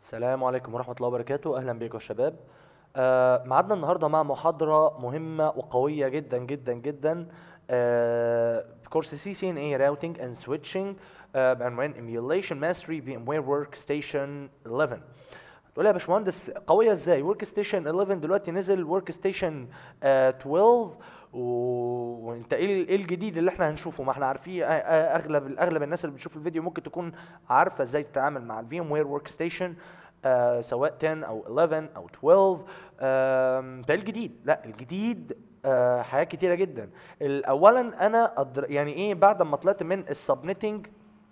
السلام عليكم ورحمة الله وبركاته أهلا بكم يا شباب آه، ميعادنا النهاردة مع محاضرة مهمة وقوية جدا جدا جدا آه، في كورس سي سي ان اي راوتنج اند سويتشنج بعنوان Emulation Mastery VMware Workstation 11 تقول لي يا باشمهندس قوية ازاي؟ ورك ستيشن 11 دلوقتي نزل ورك ستيشن 12 و... وانت ايه ايه الجديد اللي احنا هنشوفه؟ ما احنا عارفين آه، آه، اغلب اغلب الناس اللي بتشوف الفيديو ممكن تكون عارفة ازاي تتعامل مع الفي ام وير ورك ستيشن سواء 10 او 11 او 12 آم، ده الجديد لا الجديد آه، حاجات كتيرة جدا اولا انا أدر... يعني ايه بعد ما طلعت من السبنتنج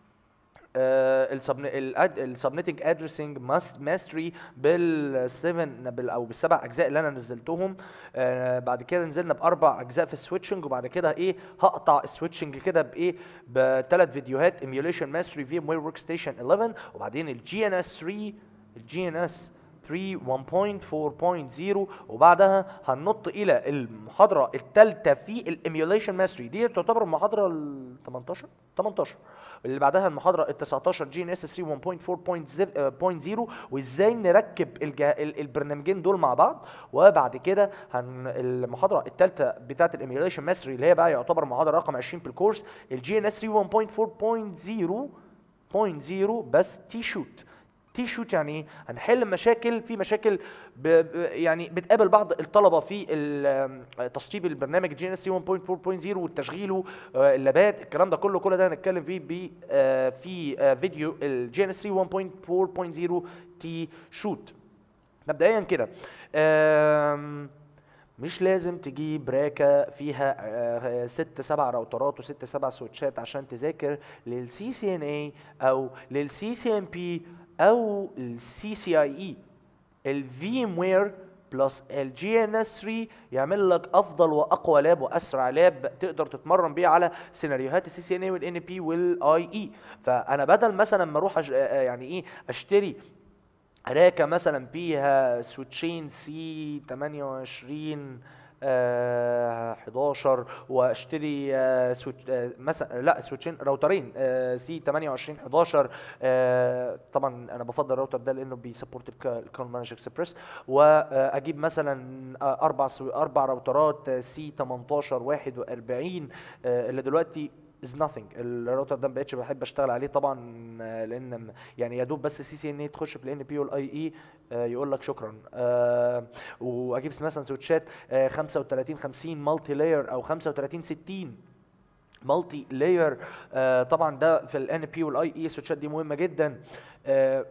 السبنتنج ادريسنج ماستري بالسفن بال او بالسبع اجزاء اللي انا نزلتهم آه، بعد كده نزلنا باربع اجزاء في السويتشنج وبعد كده ايه هقطع السويتشنج كده بايه بثلاث فيديوهات ايميوليشن ماستري في ام وير ورك ستيشن 11 وبعدين الجي ان اس 3 الجي ان اس 3 1.4.0 وبعدها هننط الى المحاضره الثالثه في الايميوليشن ماستري دي تعتبر المحاضره ال 18 18 اللي بعدها المحاضره ال 19 جي ان اس 3 1.4.0 وازاي نركب الجه... ال- البرنامجين دول مع بعض وبعد كده هن... المحاضره الثالثه بتاعه الايميوليشن ماستري اللي هي بقى يعتبر محاضره رقم 20 في الكورس الجي ان اس 3 1.4.0 بس تي شوت تي شوت يعني ايه؟ هنحل مشاكل في مشاكل ب... ب... يعني بتقابل بعض الطلبه في ال- تسطيب البرنامج جي ان اس 1.4.0 وتشغيله آه، اللابات الكلام ده كله كل ده هنتكلم فيه ب آه، في آه، فيديو الجي ان اس 1.4.0 تي شوت مبدئيا كده آم، مش لازم تجيب راكة فيها آه، ست سبع راوترات وست سبع سويتشات عشان تذاكر للسي سي ان اي او للسي سي ام بي او السي سي اي اي الفي ام وير بلس الجي ان اس 3 يعمل لك افضل واقوى لاب واسرع لاب تقدر تتمرن بيه على سيناريوهات السي سي ان اي والان بي والاي اي فانا بدل مثلا ما اروح أج- آه، آه، يعني ايه اشتري راكة مثلا فيها سويتشين سي 28 آه 11 واشتري آه سويتش آه مثلا لا سويتشين راوترين آه سي 28 11 آه طبعا انا بفضل الراوتر ده لانه بيسبورت الكون مانج اكسبريس واجيب مثلا آه اربع سو اربع راوترات سي 18 41 آه اللي دلوقتي از nothing الراوتر ده ما بقتش بحب اشتغل عليه طبعا آه، لان م- يعني يا دوب بس سي سي ان اي تخش في الان بي والاي اي يقول لك شكرا آه، واجيب مثلا سويتشات آه، 35 50 مالتي لاير او 35 60 مالتي لاير طبعا ده في الان بي والاي اي السويتشات دي مهمه جدا آه،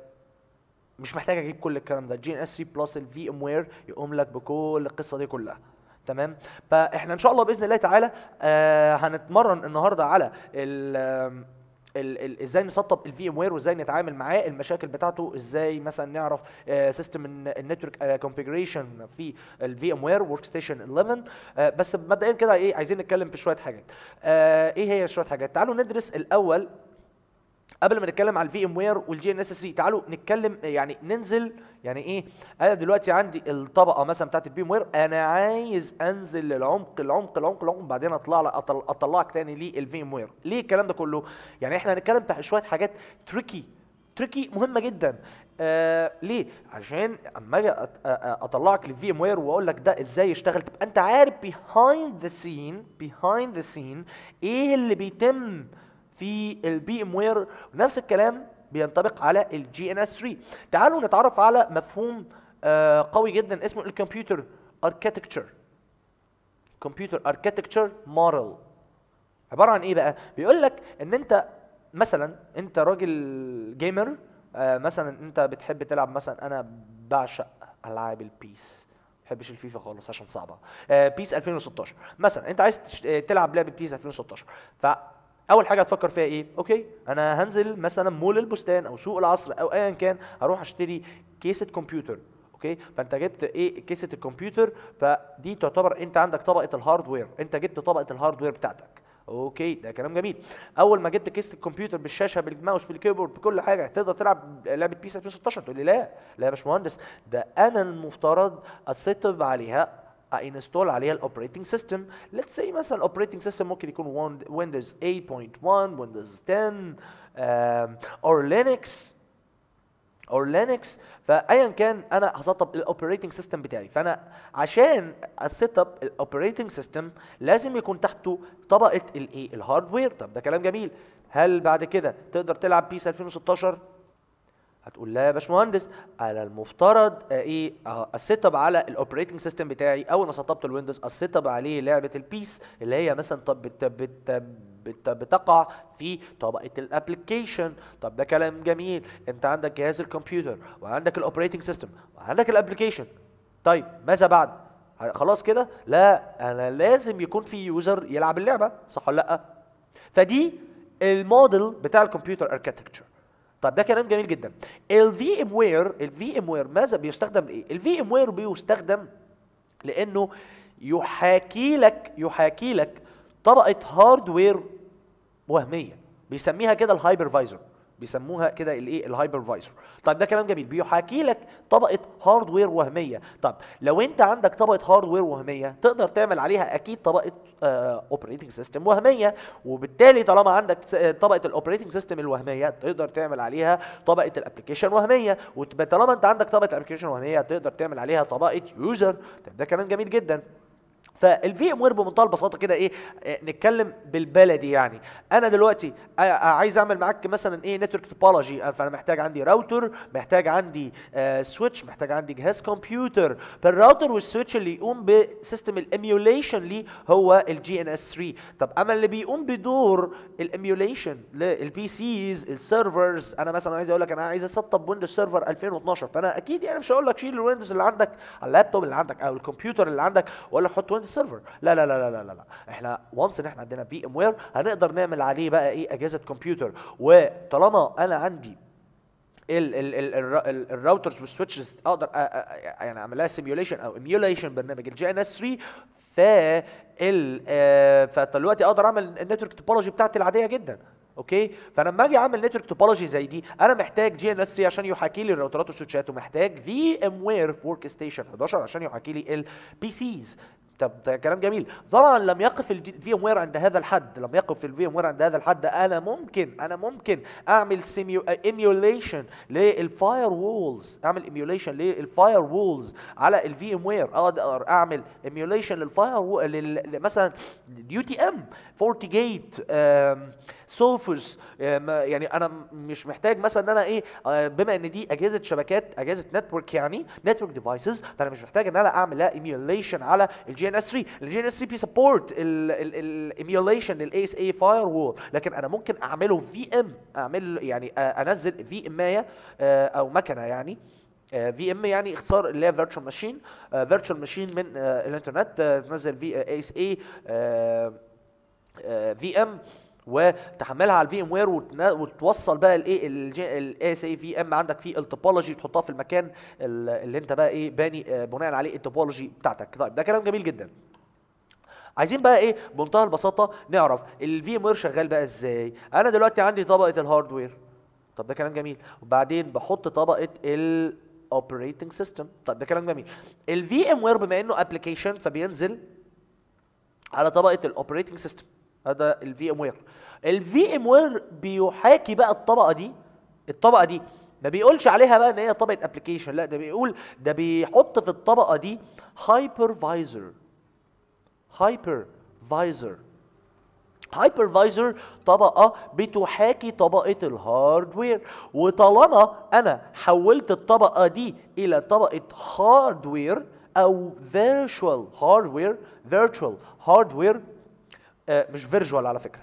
مش محتاج اجيب كل الكلام ده الجي ان اس 3 بلس الفي ام وير يقوم لك بكل القصه دي كلها تمام فاحنا ان شاء الله باذن الله تعالى آه هنتمرن النهارده على ال آم، ال- ال- ازاي نسطب الفي ام وير وازاي نتعامل معاه المشاكل بتاعته ازاي مثلا نعرف سيستم النتورك كونفيجريشن في الفي ام وير ورك ستيشن 11 آه، بس مبدئيا كده ايه عايزين نتكلم في شويه حاجات آه، ايه هي شويه حاجات تعالوا ندرس الاول قبل ما نتكلم على الفي ام وير والجي ان اس 3 تعالوا نتكلم يعني ننزل يعني ايه انا دلوقتي عندي الطبقه مثلا بتاعت البي ام وير انا عايز انزل للعمق العمق العمق العمق بعدين اطلع لك أطل اطلعك تاني للفي ام وير ليه الكلام ده كله يعني احنا هنتكلم في شويه حاجات تريكي تريكي مهمه جدا آه ليه عشان اما اجي أت- أ- أ- اطلعك للفي ام وير واقول لك ده ازاي يشتغل تبقى انت عارف behind the scene behind the scene ايه اللي بيتم في البي ام وير ونفس الكلام بينطبق على الجي ان اس 3 تعالوا نتعرف على مفهوم آه قوي جدا اسمه الكمبيوتر اركتكتشر كمبيوتر اركتكتشر موديل عباره عن ايه بقى بيقول لك ان انت مثلا انت راجل جيمر آه مثلا انت بتحب تلعب مثلا انا بعشق العاب البيس ما بحبش الفيفا خالص عشان صعبه آه بيس 2016 مثلا انت عايز تش- آه، تلعب لعبه بيس 2016 فاول حاجه هتفكر فيها ايه اوكي انا هنزل مثلا مول البستان او سوق العصر او ايا كان هروح اشتري كيسه كمبيوتر اوكي فانت جبت ايه كيسه الكمبيوتر فدي تعتبر انت عندك طبقه الهاردوير انت جبت طبقه الهاردوير بتاعتك اوكي ده كلام جميل اول ما جبت كيسه الكمبيوتر بالشاشه بالماوس بالكيبورد بكل حاجه تقدر تلعب لعبه بيس 2016 تقول لي لا لا يا باشمهندس ده انا المفترض اسيتب عليها انستول عليها الاوبريتنج سيستم ليتس سي مثلا الاوبريتنج سيستم ممكن يكون ويندوز 8.1 ويندوز 10 اور لينكس او لينكس فايا كان انا هسطب الاوبريتنج سيستم بتاعي فانا عشان السيت اب الاوبريتنج سيستم لازم يكون تحته طبقه الايه الهاردوير طب ده كلام جميل هل بعد كده تقدر تلعب بيس 2016 هتقول لا يا باشمهندس انا المفترض آه، ايه آه، السيت اب على الاوبريتنج سيستم بتاعي اول ما سطبت الويندوز السيت اب عليه لعبه البيس اللي هي مثلا طب بت بت بت بتقع في طبقه الابلكيشن طب ده كلام جميل انت عندك جهاز الكمبيوتر وعندك الاوبريتنج سيستم وعندك الابلكيشن طيب ماذا بعد ه- خلاص كده لا انا لازم يكون في يوزر يلعب اللعبه صح ولا لا فدي الموديل بتاع الكمبيوتر اركتكتشر طب ده كلام جميل جدا الفي ام وير الفي ام وير ماذا بيستخدم لايه الفي ام وير بيستخدم لانه يحاكي لك يحاكي لك طبقه هاردوير وهميه بيسميها كده الهايبرفايزر بيسموها كده الايه الهايبرفايزر طيب ده كلام جميل بيحاكي لك طبقه هاردوير وهميه طب لو انت عندك طبقه هاردوير وهميه تقدر تعمل عليها اكيد طبقه اوبريتنج سيستم وهميه وبالتالي طالما عندك س- آه، طبقه الاوبريتنج سيستم الوهميه تقدر تعمل عليها طبقه الابلكيشن وهميه وطالما انت عندك طبقه الابلكيشن وهميه تقدر تعمل عليها طبقه يوزر طب ده كلام جميل جدا فالفي ام وير بمنتهى البساطه كده ايه آه، نتكلم بالبلدي يعني انا دلوقتي آه، آه، عايز اعمل معاك مثلا ايه نتورك توبولوجي فانا محتاج عندي راوتر محتاج عندي آه سويتش محتاج عندي جهاز كمبيوتر فالراوتر والسويتش اللي يقوم بسيستم الايميوليشن ليه هو الجي ان اس 3 طب اما اللي بيقوم بدور الايميوليشن للبي سيز السيرفرز انا مثلا عايز اقول لك انا عايز اسطب ويندوز سيرفر 2012 فانا اكيد يعني مش هقول لك شيل الويندوز اللي عندك على اللابتوب اللي عندك او الكمبيوتر اللي عندك واقول لك حط ويندوز سيرفر لا لا لا لا لا لا, لا. احنا وانس ان احنا عندنا في ام وير هنقدر نعمل عليه بقى ايه اجهزه كمبيوتر وطالما انا عندي ال ال ال الرا- ال الراوترز والسويتشز اقدر أ- أ- يعني اعمل لها سيميوليشن او ايميوليشن برنامج الجي ان اس 3 ف ال آه، فدلوقتي اقدر اعمل النتورك توبولوجي بتاعتي العاديه جدا اوكي فانا لما اجي اعمل نتورك توبولوجي زي دي انا محتاج جي ان اس 3 عشان يحاكي لي الراوترات والسويتشات ومحتاج في ام وير ورك ستيشن 11 عشان يحاكي لي البي سيز طب ده كلام جميل طبعا لم يقف الفي ام وير عند هذا الحد لم يقف الفي ام وير عند هذا الحد انا ممكن انا ممكن اعمل ايميوليشن للفاير وولز اعمل ايميوليشن للفاير وولز على الفي ام وير اقدر اعمل ايميوليشن للفاير مثلا يو تي ام فورتي جيت سولفرز يعني انا م- مش محتاج مثلا ان انا ايه آه، بما ان دي اجهزه شبكات اجهزه نتورك يعني نتورك ديفايسز فانا مش محتاج ان انا اعمل لها ايميوليشن على الجي ان اس 3 الجي ان اس 3 بيسبورت الايميوليشن للاي اس اي فاير وول لكن انا ممكن اعمله في ام اعمل يعني آه، انزل في امايه او مكنه يعني في ام يعني اختصار اللي هي فيرتشوال ماشين فيرتشوال ماشين من آه، الانترنت آه، تنزل في اي اس اي في ام وتحملها على الفي ام وير وتوصل بقى الايه الاي اس اي في ام عندك في التوبولوجي تحطها في المكان ال- اللي انت بقى ايه باني آه، بناء عليه التوبولوجي بتاعتك طيب ده كلام جميل جدا عايزين بقى ايه بمنتهى البساطه نعرف الفي ام وير شغال بقى ازاي انا دلوقتي عندي طبقه الهاردوير طب ده كلام جميل وبعدين بحط طبقه الاوبريتنج سيستم طب ده كلام جميل الفي ام وير بما انه ابلكيشن فبينزل على طبقه الاوبريتنج سيستم هذا الفي ام وير الفي ام وير بيحاكي بقى الطبقه دي الطبقه دي ما بيقولش عليها بقى ان هي طبقه ابلكيشن لا ده بيقول ده بيحط في الطبقه دي هايبرفايزر هايبرفايزر هايبرفايزر طبقة بتحاكي طبقة الهاردوير وطالما أنا حولت الطبقة دي إلى طبقة هاردوير أو فيرتشوال هاردوير فيرتشوال هاردوير مش فيرجوال على فكرة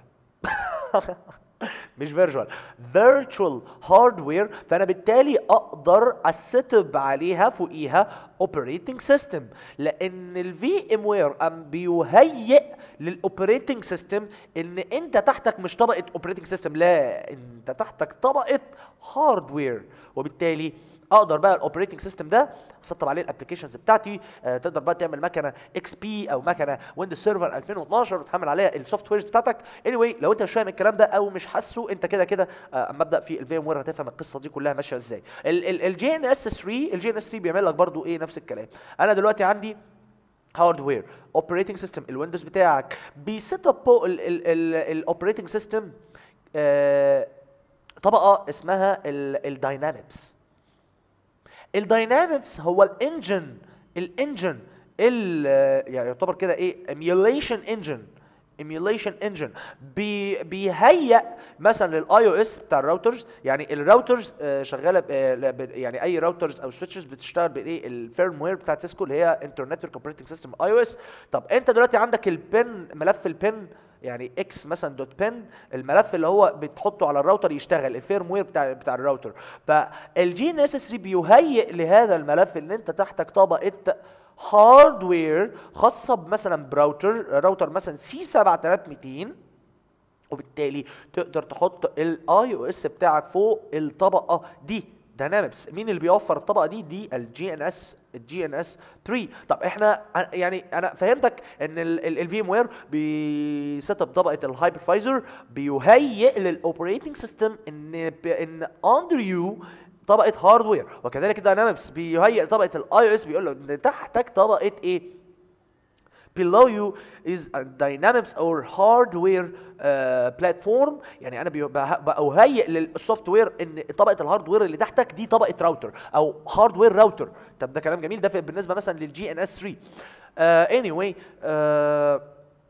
مش فيرجوال فيرتشوال هاردوير فانا بالتالي اقدر اسيتب عليها فوقيها اوبريتنج سيستم لان الفي ام وير ام بيهيئ للاوبريتنج سيستم ان انت تحتك مش طبقه اوبريتنج سيستم لا انت تحتك طبقه هاردوير وبالتالي اقدر بقى الاوبريتنج سيستم ده اسطب عليه الابلكيشنز بتاعتي آه تقدر بقى تعمل مكنه اكس بي او مكنه ويندوز سيرفر 2012 وتحمل عليها السوفت ويرز بتاعتك اني anyway, لو انت مش فاهم الكلام ده او مش حاسه انت كده كده آه اما ابدا في الفي ام وير هتفهم القصه دي كلها ماشيه ازاي الجي ان اس 3 الجي ان اس 3 بيعمل لك برضو ايه نفس الكلام انا دلوقتي عندي هاردوير اوبريتنج سيستم الويندوز بتاعك بيسيت اب الاوبريتنج سيستم طبقه اسمها الداينامكس الداينامكس هو الانجن الانجن ال يعني يعتبر كده ايه ايميوليشن انجن ايميوليشن انجن بي بيهيئ مثلا للاي او اس بتاع الراوترز يعني الراوترز آه، شغاله ب- آه، لا، ب- يعني اي راوترز او سويتشز بتشتغل بايه الفيرم وير بتاعت سيسكو اللي هي انترنت اوبريتنج سيستم اي او اس طب انت دلوقتي عندك البن ملف البن يعني اكس مثلا دوت بن الملف اللي هو بتحطه على الراوتر يشتغل الفيرم وير بتاع بتاع الراوتر فالجي ان اس 3 بيهيئ لهذا الملف ان انت تحتك طبقه هاردوير خاصه مثلا براوتر راوتر مثلا سي 7200 وبالتالي تقدر تحط الاي او اس بتاعك فوق الطبقه دي داينامكس مين اللي بيوفر الطبقه دي دي الجي ان اس الجي ان اس 3 طب احنا أنا- يعني انا فهمتك ان الفي ام وير بيست اب طبقه الهايبرفايزر بيهيئ للاوبريتنج سيستم ان ب- ان اندر يو طبقه هاردوير وكذلك داينامكس بيهيئ طبقه الاي او اس بيقول له ان تحتك طبقه ايه below you is a dynamics or hardware uh, platform يعني انا بي- بها- بأهيئ للسوفت وير ان طبقه الهاردوير اللي تحتك دي طبقه راوتر او هاردوير راوتر طب ده كلام جميل ده في- بالنسبه مثلا للجي ان اس 3 uh, anyway uh,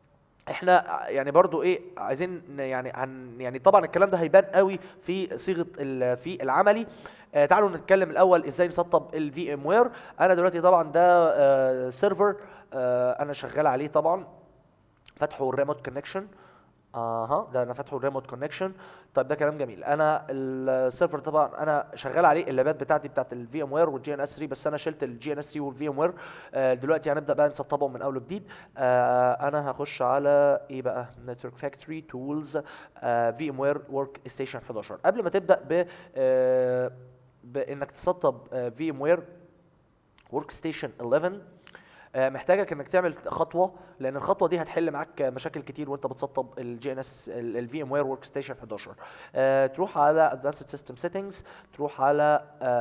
احنا يعني برضو ايه عايزين ن- يعني هن يعني طبعا الكلام ده هيبان قوي في صيغه ال- في العملي آه تعالوا نتكلم الاول ازاي نسطب الفي ام وير انا دلوقتي طبعا ده آه سيرفر آه انا شغال عليه طبعا فتحه الريموت كونكشن اها ده انا فاتحه الريموت كونكشن طيب ده كلام جميل انا السيرفر طبعا انا شغال عليه اللابات بتاعتي بتاعت الفي ام وير والجي ان اس 3 بس انا شلت الجي ان اس 3 والفي ام وير دلوقتي هنبدا بقى نسطبهم من اول وجديد آه انا هخش على ايه بقى نتورك فاكتوري تولز في ام وير ورك ستيشن 11 قبل ما تبدا ب آه بانك تسطب في ام وير ورك ستيشن 11 آه، محتاجك انك تعمل خطوه لان الخطوه دي هتحل معاك مشاكل كتير وانت بتسطب الجي ان اس الفي ام وير ورك ستيشن 11 آه، تروح على ادفانسد سيستم سيتنجز تروح على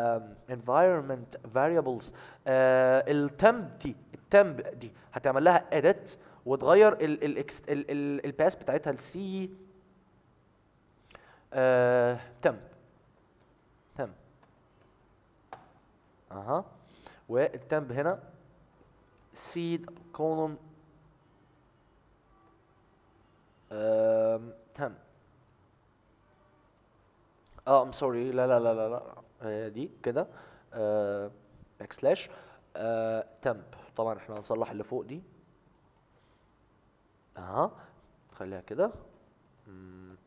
انفايرمنت فاريبلز التمب دي التمب دي هتعمل لها اديت وتغير الباس بتاعتها لسي تمب تمب اها والتمب هنا seed column um, 10 اه ام سوري لا لا لا لا لا هي دي كده باك سلاش تمب طبعا احنا هنصلح اللي فوق دي اها خليها كده مم.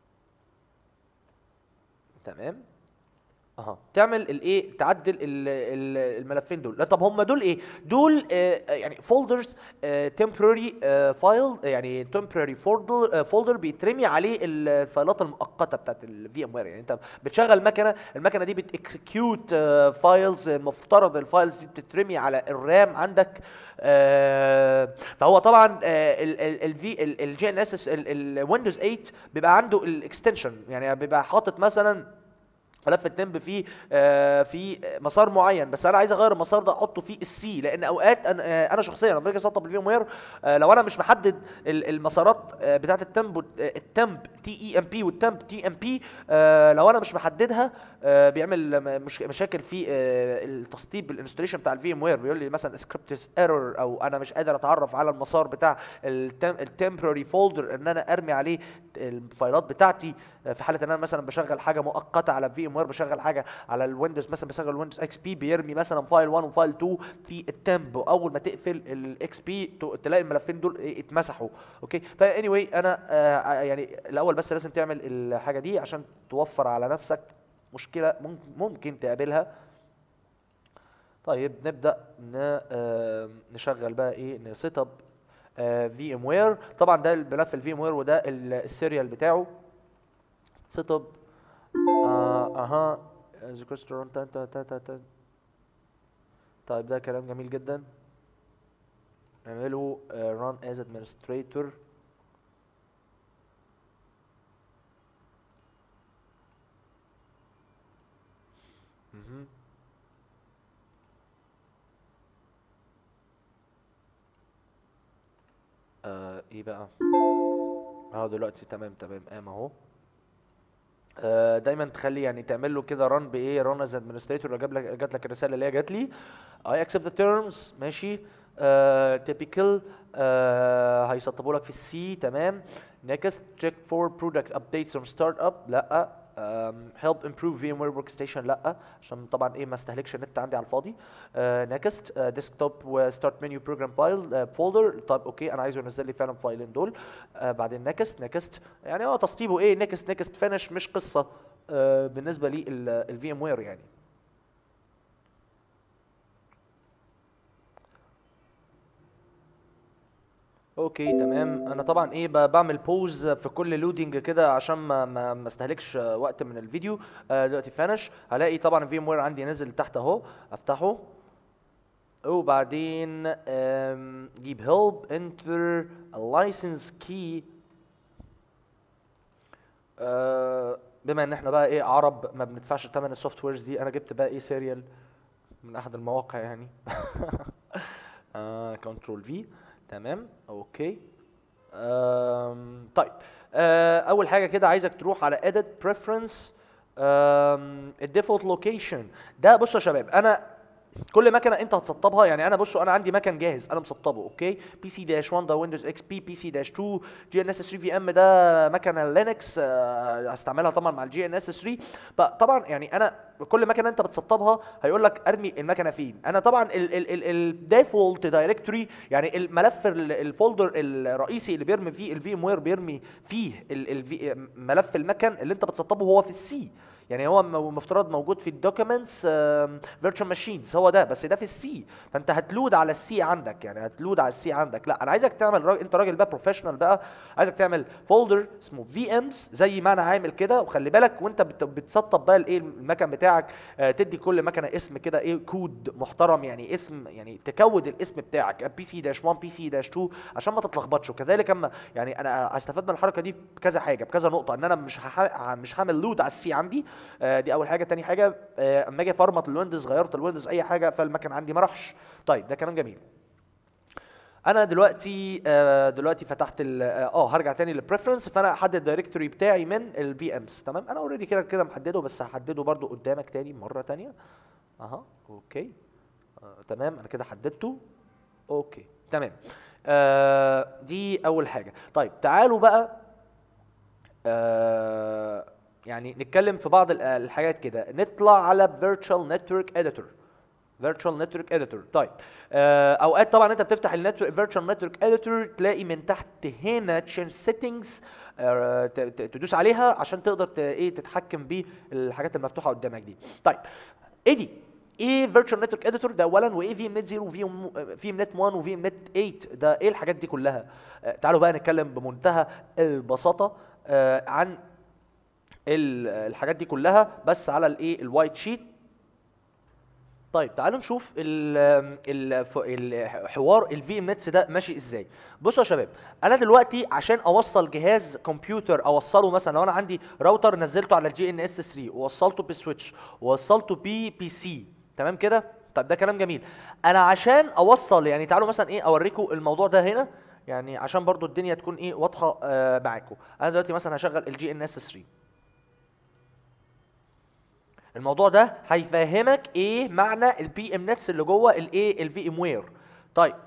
تمام اها تعمل الايه تعدل ال- ال- الملفين دول لا طب هم دول ايه دول آه يعني فولدرز تمبرري فايل يعني تمبرري فولدر فولدر بيترمي عليه الفايلات المؤقته بتاعت الفي ام وير يعني انت بتشغل مكنه المكنه دي بتكسكيوت فايلز المفترض الفايلز دي بتترمي على الرام عندك آه فهو طبعا الفي الجي ان اس الويندوز 8 بيبقى عنده الاكستنشن يعني بيبقى حاطط مثلا ملف التمب فيه آه في مسار معين بس انا عايز اغير المسار ده احطه فيه السي لان اوقات انا آه انا شخصيا لما باجي اسطب الفيم وير آه لو انا مش محدد ال- المسارات آه بتاعه التمب وال- آه، التمب تي اي ام بي والتمب تي ام بي لو انا مش محددها آه بيعمل م- مش مشاكل في آه التسطيب الانستليشن بتاع الفيم وير بيقول لي مثلا سكريبتس ايرور او انا مش قادر اتعرف على المسار بتاع التمبرري فولدر ان انا ارمي عليه الفايلات بتاعتي آه، في حاله ان انا مثلا بشغل حاجه مؤقته على في ام وير بشغل حاجه على الويندوز مثلا بشغل الويندوز اكس بي بيرمي مثلا فايل 1 وفايل 2 في التمب واول ما تقفل الاكس بي تلاقي الملفين دول إيه، اتمسحوا اوكي فا اني anyway انا آه، يعني الاول بس لازم تعمل الحاجه دي عشان توفر على نفسك مشكله ممكن- ممكن تقابلها طيب نبدا ن- آه، نشغل بقى ايه نسيت اب في ام وير طبعا ده الملف الفي ام وير وده ال- السيريال بتاعه سيت اب اها ذكر ستورم تا تا تا تا تا. طيب ده كلام جميل جدا نعمله run as administrator مهم. آه ايه بقى اه دلوقتي تمام تمام قام اهو آه، دايما تخلي يعني تعمل له كده ران بايه ران از ادمنستريتور جاب لك جات لك الرساله اللي هي جات لي اي اكسبت ذا تيرمز ماشي تيبيكال هيسطبوا لك في السي تمام نيكست تشيك فور برودكت ابديتس اور ستارت اب لا هيلب امبروف في ام وير ورك ستيشن لا عشان طبعا ايه ما استهلكش النت عندي على الفاضي نيكست ديسكتوب وستارت منيو بروجرام فايل فولدر طب اوكي انا عايزه ينزل لي فعلا فايلين دول آه بعدين نيكست نيكست يعني هو تسطيبه ايه نيكست نيكست فينش مش قصه آه بالنسبه لي الفي ام وير يعني اوكي تمام انا طبعا ايه ب- بعمل بوز في كل لودنج كده عشان ما ما ما استهلكش وقت من الفيديو آه دلوقتي فانش هلاقي طبعا الفي ام وير عندي نزل تحت اهو افتحه وبعدين آم، جيب هيلب انتر اللايسنس كي بما ان احنا بقى ايه عرب ما بندفعش ثمن السوفت ويرز دي انا جبت بقى ايه سيريال من احد المواقع يعني كنترول في تمام اوكي أم طيب أه اول حاجه كده عايزك تروح على edit preference الديفولت لوكيشن ده بصوا يا شباب انا كل مكنه انت هتسطبها يعني انا بصوا انا عندي مكن جاهز انا مسطبه اوكي بي سي داش 1 ده ويندوز اكس بي بي سي داش 2 جي ان اس 3 في ام ده مكنه لينكس آه، هستعملها طبعا مع الجي ان اس 3 طبعا يعني انا كل مكنه انت بتسطبها هيقول لك ارمي المكنه فين انا طبعا الديفولت دايركتوري يعني الملف ال- الفولدر الرئيسي اللي بيرمي فيه الفي ام وير بيرمي فيه ال- ال- ملف المكن اللي انت بتسطبه هو في السي يعني هو مو- مفترض موجود في الدوكيومنتس فيرتشوال ماشينز هو ده بس ده في السي فانت هتلود على السي عندك يعني هتلود على السي عندك لا انا عايزك تعمل راجل انت راجل بقى بروفيشنال بقى عايزك تعمل فولدر اسمه في امز زي ما انا عامل كده وخلي بالك وانت بت- بتسطب بقى الايه المكن بتاعك آه، تدي كل مكنه اسم كده ايه كود محترم يعني اسم يعني تكود الاسم بتاعك بي سي داش 1 بي سي داش 2 عشان ما تتلخبطش وكذلك اما يعني انا هستفاد من الحركه دي بكذا حاجه بكذا نقطه ان انا مش هح... مش هعمل لود على السي عندي آه، دي اول حاجه تاني حاجه آه، اما اجي افرمط الويندوز غيرت الويندوز اي حاجه فالمكن عندي ما راحش طيب ده كلام جميل انا دلوقتي آه، دلوقتي فتحت ال اه آه، هرجع تاني للبريفرنس فانا هحدد الدايركتوري بتاعي من الفي امز تمام انا اوريدي كده كده محدده بس هحدده برضو قدامك تاني مره تانيه اها اوكي آه تمام انا كده حددته اوكي تمام آه دي اول حاجه طيب تعالوا بقى آه يعني نتكلم في بعض ال- الحاجات كده نطلع على virtual network editor virtual network editor طيب آه اوقات طبعا انت بتفتح النتورك virtual network editor تلاقي من تحت هنا change settings آه ت- ت- تدوس عليها عشان تقدر ت- ايه تتحكم بالحاجات المفتوحه قدامك دي طيب ايه دي ايه فيرتشوال نتورك اديتور ده اولا وايه في ام نت 0 وفي في ام نت 1 وفي ام نت 8 ده ايه الحاجات دي كلها آه تعالوا بقى نتكلم بمنتهى البساطه آه عن ال- الحاجات دي كلها بس على الايه الوايت شيت طيب تعالوا نشوف ال ال الحوار الفي ام نتس ده ماشي ازاي بصوا يا شباب انا دلوقتي عشان اوصل جهاز كمبيوتر اوصله مثلا لو انا عندي راوتر نزلته على الجي ان اس 3 ووصلته بسويتش ووصلته بي بي سي تمام كده طب ده كلام جميل انا عشان اوصل يعني تعالوا مثلا ايه اوريكم الموضوع ده هنا يعني عشان برضو الدنيا تكون ايه واضحه آه معاكم انا دلوقتي مثلا هشغل الجي ان اس 3 الموضوع ده هيفهمك ايه معنى البي ام نتس اللي جوه الايه الفي ام وير طيب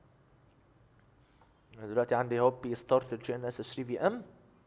أنا دلوقتي عندي اهو بي ستارت جي ان اس 3 في ام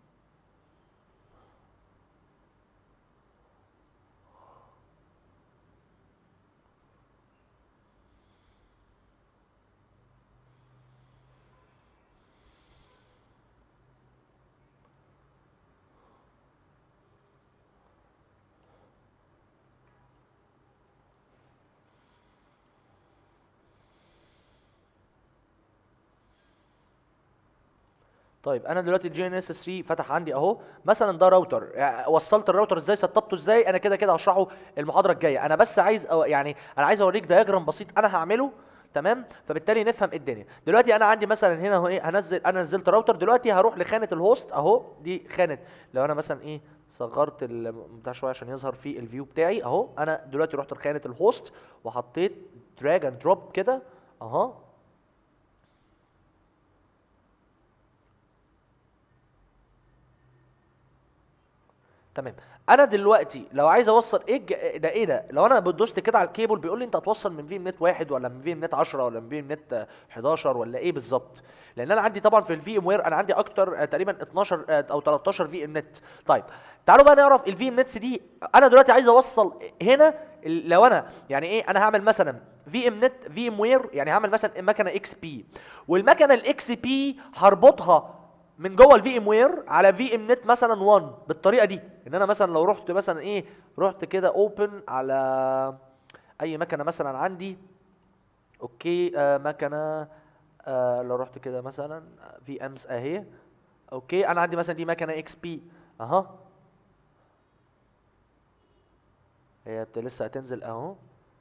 طيب انا دلوقتي الجي ان اس 3 فتح عندي اهو مثلا ده راوتر يعني وصلت الراوتر ازاي سطبته ازاي انا كده كده هشرحه المحاضره الجايه انا بس عايز أو يعني انا عايز اوريك دياجرام بسيط انا هعمله تمام فبالتالي نفهم إيه الدنيا دلوقتي انا عندي مثلا هنا اهو ايه هنزل انا نزلت راوتر دلوقتي هروح لخانه الهوست اهو دي خانه لو انا مثلا ايه صغرت البتاع شويه عشان يظهر في الفيو بتاعي اهو انا دلوقتي رحت لخانه الهوست وحطيت دراج اند دروب كده اهو تمام انا دلوقتي لو عايز اوصل ايه الج- ده ايه ده لو انا دوست كده على الكيبل بيقول لي انت هتوصل من في ام نت واحد ولا من في ام نت 10 ولا من في ام نت 11 ولا ايه بالظبط لان انا عندي طبعا في الفي ام وير انا عندي اكتر آه، تقريبا 12 آه، او 13 في ام نت طيب تعالوا بقى نعرف الفي ام نتس دي انا دلوقتي عايز اوصل هنا ال- لو انا يعني ايه انا هعمل مثلا في ام نت في ام وير يعني هعمل مثلا مكنه اكس بي والمكنه الاكس بي هربطها من جوه الفي ام وير على في ام نت مثلا 1 بالطريقه دي ان انا مثلا لو رحت مثلا ايه رحت كده اوبن على اي مكنه مثلا عندي اوكي آه مكنه آه لو رحت كده مثلا في امس اهي اوكي انا عندي مثلا دي مكنه اكس بي اها هي بت- لسه هتنزل اهو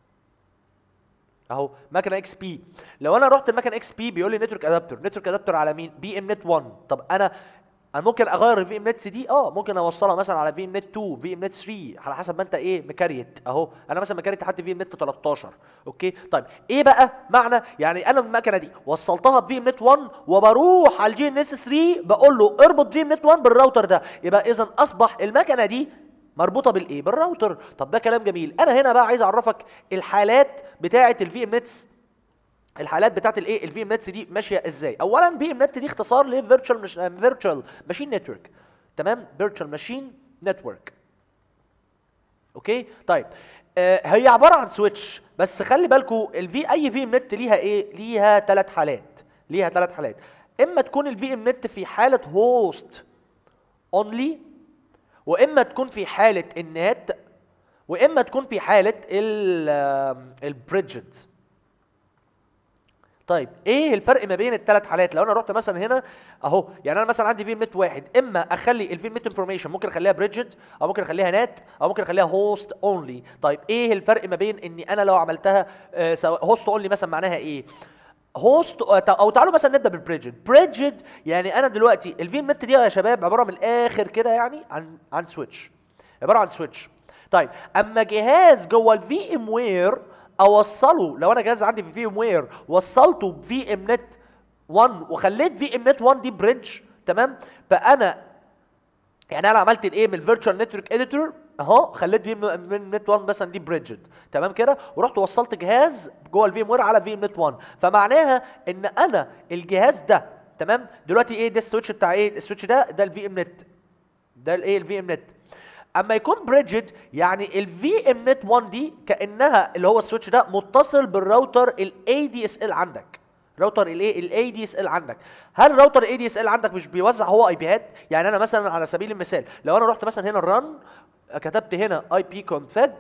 اهو مكنه اكس بي لو انا رحت المكنه اكس بي بيقول لي نتورك ادابتور نتورك ادابتور على مين بي ام نت 1 طب انا انا ممكن اغير الفي ام نتس دي اه ممكن اوصلها مثلا على في ام نت 2 في ام نت 3 على حسب ما انت ايه مكريت اهو انا مثلا مكريت لحد في ام نت 13 اوكي طيب ايه بقى معنى يعني انا المكنه دي وصلتها بفي ام نت 1 وبروح على الجي ان اس 3 بقول له اربط في ام نت 1 بالراوتر ده يبقى اذا اصبح المكنه دي مربوطه بالايه بالراوتر طب ده كلام جميل انا هنا بقى عايز اعرفك الحالات بتاعه الفي ام نتس الحالات بتاعت الايه الفي ام نتس دي ماشيه ازاي اولا بي ام نت دي اختصار لفيرتشوال مش فيرتشوال ماشين نتورك تمام فيرتشوال ماشين نتورك اوكي طيب آه هي عباره عن سويتش بس خلي بالكم الفي اي في ام نت ليها ايه ليها ثلاث حالات ليها ثلاث حالات اما تكون الفي ام نت في حاله هوست اونلي واما تكون في حاله النات واما تكون في حاله البريدجت طيب ايه الفرق ما بين الثلاث حالات لو انا رحت مثلا هنا اهو يعني انا مثلا عندي في نت واحد اما اخلي الفي نت انفورميشن ممكن اخليها بريدجت او ممكن اخليها نات او ممكن اخليها هوست اونلي طيب ايه الفرق ما بين اني انا لو عملتها هوست اونلي مثلا معناها ايه هوست او تعالوا مثلا نبدا بالبريدجت بريدجت يعني انا دلوقتي الفي نت دي يا شباب عباره من الاخر كده يعني عن عن سويتش عباره عن سويتش طيب اما جهاز جوه الفي ام وير اوصله لو انا جهاز عندي في في ام وير وصلته بفي ام نت 1 وخليت في ام نت 1 دي بريدج تمام فانا يعني انا عملت الايه من الفيرتشوال نتورك اديتور اهو خليت في ام نت 1 مثلا دي بريدجت تمام كده ورحت وصلت جهاز جوه الفي ام وير على في ام نت 1 فمعناها ان انا الجهاز ده تمام دلوقتي ايه ده السويتش بتاع ايه السويتش ده ده الفي ام نت ده الايه الفي ام نت اما يكون بريدجت يعني الفي ام نت 1 دي كانها اللي هو السويتش ده متصل بالراوتر الاي دي اس ال عندك راوتر الايه الاي دي اس ال عندك هل الراوتر الاي دي اس ال عندك مش بيوزع هو اي بيات يعني انا مثلا على سبيل المثال لو انا رحت مثلا هنا الرن كتبت هنا اي بي كونفج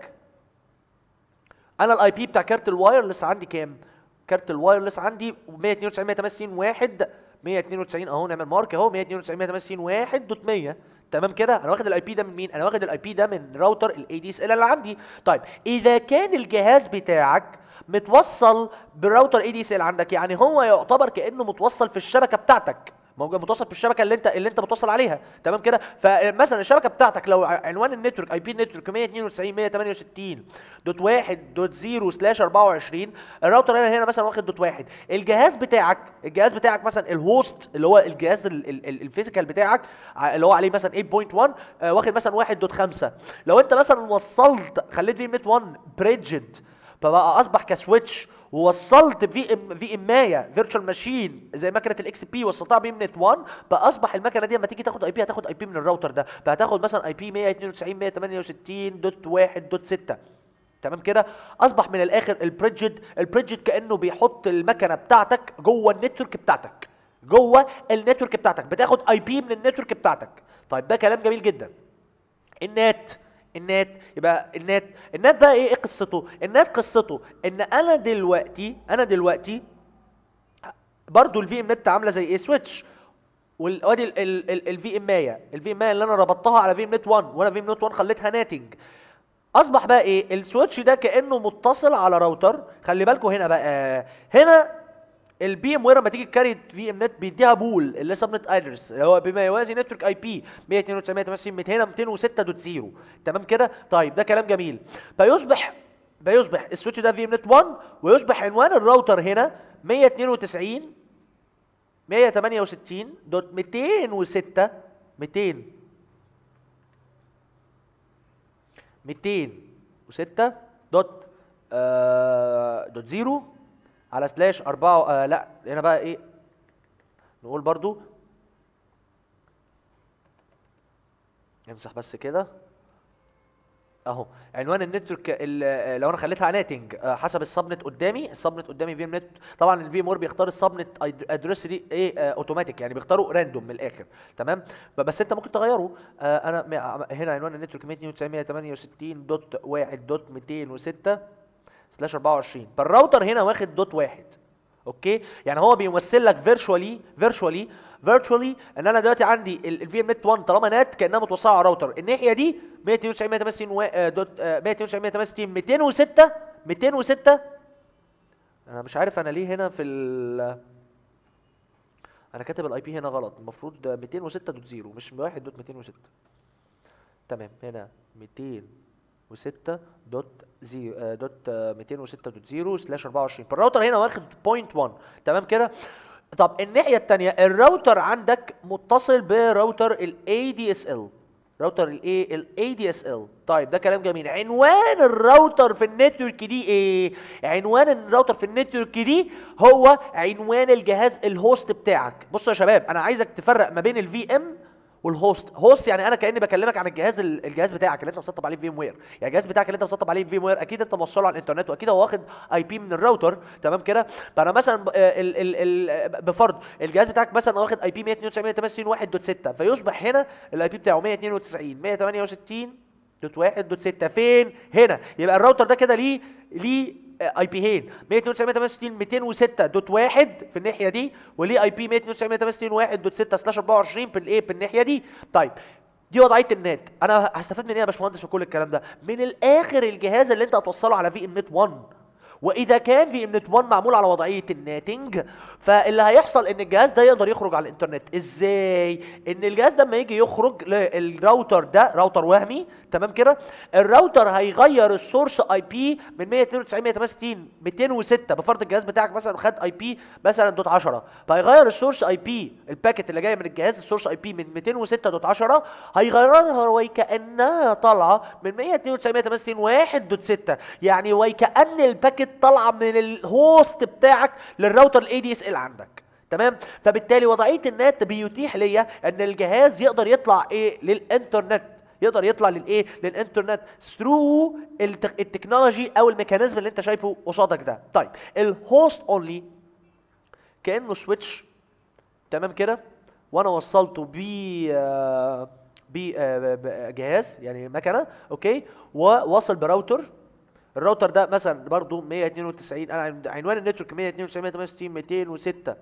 انا الاي بي بتاع كارت الوايرلس عندي كام كارت الوايرلس عندي 192 168 1 192 اهو نعمل مارك اهو 192 168 1 دوت 100 تمام كده انا واخد الاي بي ده من مين انا واخد الاي بي ده من راوتر الاي دي اس ال اللي عندي طيب اذا كان الجهاز بتاعك متوصل بالراوتر اي دي اس ال عندك يعني هو يعتبر كانه متوصل في الشبكه بتاعتك موجود متوصل في الشبكه اللي انت اللي انت متوصل عليها تمام كده فمثلا الشبكه بتاعتك لو عنوان النتورك اي بي نتورك 192 168 دوت 1 دوت 0 سلاش 24 الراوتر هنا هنا مثلا واخد دوت 1 الجهاز بتاعك الجهاز بتاعك مثلا الهوست اللي هو الجهاز الفيزيكال بتاعك اللي هو عليه مثلا 8.1 آه واخد مثلا 1 دوت 5 لو انت مثلا وصلت خليت في نت 1 بريدجد فبقى اصبح كسويتش ووصلت في ام في امايه فيرتشوال ماشين زي مكنه الاكس بي وصلتها بي نت 1 بقى اصبح المكنه دي لما تيجي تاخد اي بي هتاخد اي بي من الراوتر ده فهتاخد مثلا اي بي 192 168 دوت 1 دوت 6 تمام كده اصبح من الاخر البريدجد البريدجد كانه بيحط المكنه بتاعتك جوه النتورك بتاعتك جوه النتورك بتاعتك بتاخد اي بي من النتورك بتاعتك طيب ده كلام جميل جدا النات النات يبقى النات النات بقى ايه ايه قصته النات قصته ان انا دلوقتي انا دلوقتي برضو الفي ام نت عامله زي ايه سويتش وادي الفي ام ايه الفي ام اللي انا ربطتها على في ام نت 1 وانا في ام نت 1 خليتها ناتنج اصبح بقى ايه السويتش ده كانه متصل على راوتر خلي بالكم هنا بقى هنا البي ام وير لما تيجي تكري في ام نت بيديها بول اللي سب نت ادرس اللي هو بما يوازي نتورك اي بي 192 200 206 دوت 0 تمام كده طيب ده كلام جميل فيصبح فيصبح السويتش ده في ام نت 1 ويصبح عنوان الراوتر هنا 192 168 دوت 206 200 206 دوت آه دوت زيرو على سلاش 4 آه لا هنا بقى ايه نقول برضو نمسح بس كده اهو عنوان النتورك ال- لو انا خليتها ناتنج حسب السبنت قدامي السبنت قدامي في نت طبعا الفي ام بيختار السبنت ادرس دي ايه آه، اوتوماتيك يعني بيختاروا راندوم من الاخر تمام ب- بس انت ممكن تغيره آه، انا م- هنا عنوان النتورك 192.168 دوت 1 دوت 206 سلاش 24 فالراوتر هنا واخد دوت واحد اوكي يعني هو بيمثل لك فيرتشوالي فيرتشوالي فيرتشوالي ان انا دلوقتي عندي الفي ام نت 1 طالما نات كانها متوصله على راوتر الناحيه دي 192 168 و- آه، دوت آه، 192 168 206 206 انا مش عارف انا ليه هنا في ال انا كاتب الاي بي هنا غلط المفروض 206 دوت 0 مش 1 دوت 206 تمام هنا 206 دوت زي آه، دوت آه، 206 دوت 0 سلاش 24 فالراوتر هنا واخد بوينت 1 تمام كده طب الناحيه الثانيه الراوتر عندك متصل براوتر الاي دي اس ال راوتر الايه الاي دي اس ال طيب ده كلام جميل عنوان الراوتر في النتورك دي ايه عنوان الراوتر في النتورك دي هو عنوان الجهاز الهوست بتاعك بصوا يا شباب انا عايزك تفرق ما بين الفي ام والهوست هوست يعني انا كاني بكلمك عن الجهاز ال- الجهاز بتاعك اللي انت مسطب عليه فيم وير يعني الجهاز بتاعك اللي انت مسطب عليه فيم وير اكيد انت موصله على الانترنت واكيد هو واخد اي بي من الراوتر تمام كده فانا مثلا ب- آه، ال ال ال بفرض الجهاز بتاعك مثلا واخد اي بي 192.168.1.6 فيصبح هنا الاي بي بتاعه 192 168 دوت واحد دوت ستة فين هنا يبقى الراوتر ده كده ليه ليه اي بي هين 192 206 دوت واحد في الناحيه دي وليه اي بي 192 واحد دوت 6 سلاش 24 في الايه في الناحيه دي طيب دي وضعيه النت انا هستفاد من ايه يا باشمهندس في كل الكلام ده من الاخر الجهاز اللي انت هتوصله على في ام نت 1 واذا كان في ام نت 1 معمول على وضعيه الناتنج فاللي هيحصل ان الجهاز ده يقدر يخرج على الانترنت ازاي ان الجهاز ده لما يجي يخرج للراوتر ده راوتر وهمي تمام كده الراوتر هيغير السورس اي بي من 192 168 206 بفرض الجهاز بتاعك مثلا خد اي بي مثلا دوت 10 فهيغير السورس اي بي الباكت اللي جايه من الجهاز السورس اي بي من 206 دوت 10 هيغيرها وكانها طالعه من 192 168 1 دوت 6 يعني وكان الباكت طالعه من الهوست بتاعك للراوتر الاي دي اس ال عندك تمام فبالتالي وضعيه النت بيتيح ليا ان الجهاز يقدر يطلع ايه للانترنت يقدر يطلع للايه للانترنت ثرو التكنولوجي او الميكانيزم اللي انت شايفه قصادك ده طيب الهوست اونلي كانه سويتش تمام كده وانا وصلته ب بجهاز يعني مكنه اوكي وواصل براوتر الراوتر ده مثلا برضو 192 انا عن- عنوان النتورك 192 168 206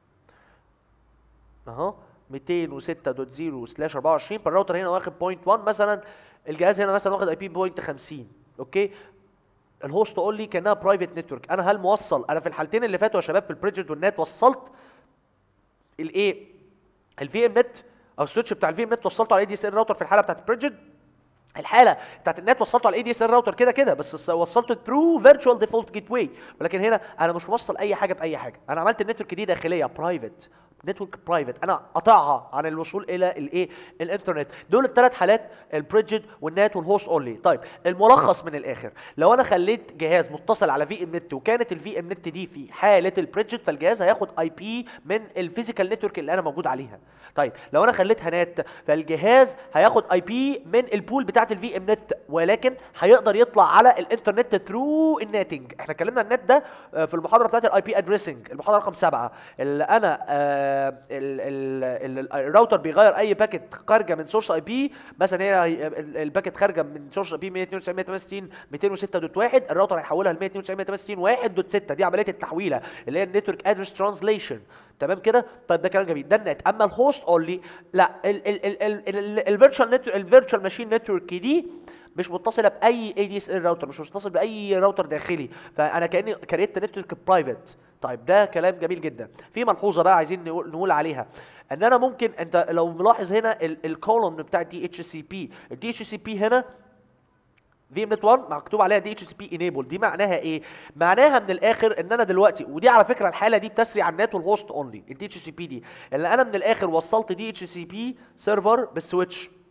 اهو 206.0 سلاش 24 فالراوتر هنا واخد بوينت 1 مثلا الجهاز هنا مثلا واخد اي بي بوينت 50 اوكي الهوست اونلي كانها برايفت نتورك انا هل موصل انا في الحالتين اللي فاتوا يا شباب في البريدجت والنت وصلت الايه الفي ام نت او السويتش بتاع الفي ام نت وصلته على اي دي اس ال راوتر في الحاله بتاعت البريدجت الحاله بتاعت النت وصلته على الاي دي اس ال راوتر كده كده بس الس- وصلته ثرو فيرتشوال ديفولت جيت واي ولكن هنا انا مش موصل اي حاجه باي حاجه انا عملت النتورك دي داخليه برايفت نتورك برايفت انا قطعها عن الوصول الى الايه الانترنت دول الثلاث حالات البريدجت والنات والهوست اونلي طيب الملخص من الاخر لو انا خليت جهاز متصل على في ام نت وكانت الفي ام نت دي في حاله البريدجت فالجهاز هياخد اي بي من الفيزيكال نتورك اللي انا موجود عليها طيب لو انا خليتها نات فالجهاز هياخد اي بي من البول بتاعه الفي ام نت ولكن هيقدر يطلع على الانترنت ثرو الناتنج احنا اتكلمنا النت ده آه، في المحاضره بتاعه الاي بي ادريسنج المحاضره رقم سبعة اللي انا آه، ال- ال- ال- الراوتر بيغير اي باكت خارجه من سورس اي بي مثلا هي هي- ال- الباكت خارجه من سورس اي بي 192 206.1 الراوتر هيحولها ل 192 168.1.6 دي عمليه التحويله اللي هي النتورك ادرس ترانسليشن تمام كده طيب ده كلام جميل ده النت اما الهوست اونلي لا الفيرتشوال نتورك الفيرتشوال ماشين نتورك دي مش متصله باي اي دي اس ال راوتر مش متصل باي راوتر داخلي فانا كاني كريت نتورك برايفت طيب ده كلام جميل جدا في ملحوظه بقى عايزين نقول, نقول عليها ان انا ممكن انت لو ملاحظ هنا الكولوم بتاع الدي اتش سي بي الدي اتش سي بي هنا في ام نت 1 مكتوب عليها دي اتش سي بي انيبل دي معناها ايه معناها من الاخر ان انا دلوقتي ودي على فكره الحاله دي بتسري على النت والهوست اونلي الدي اتش سي بي دي اللي انا من الاخر وصلت دي اتش سي بي سيرفر بالسويتش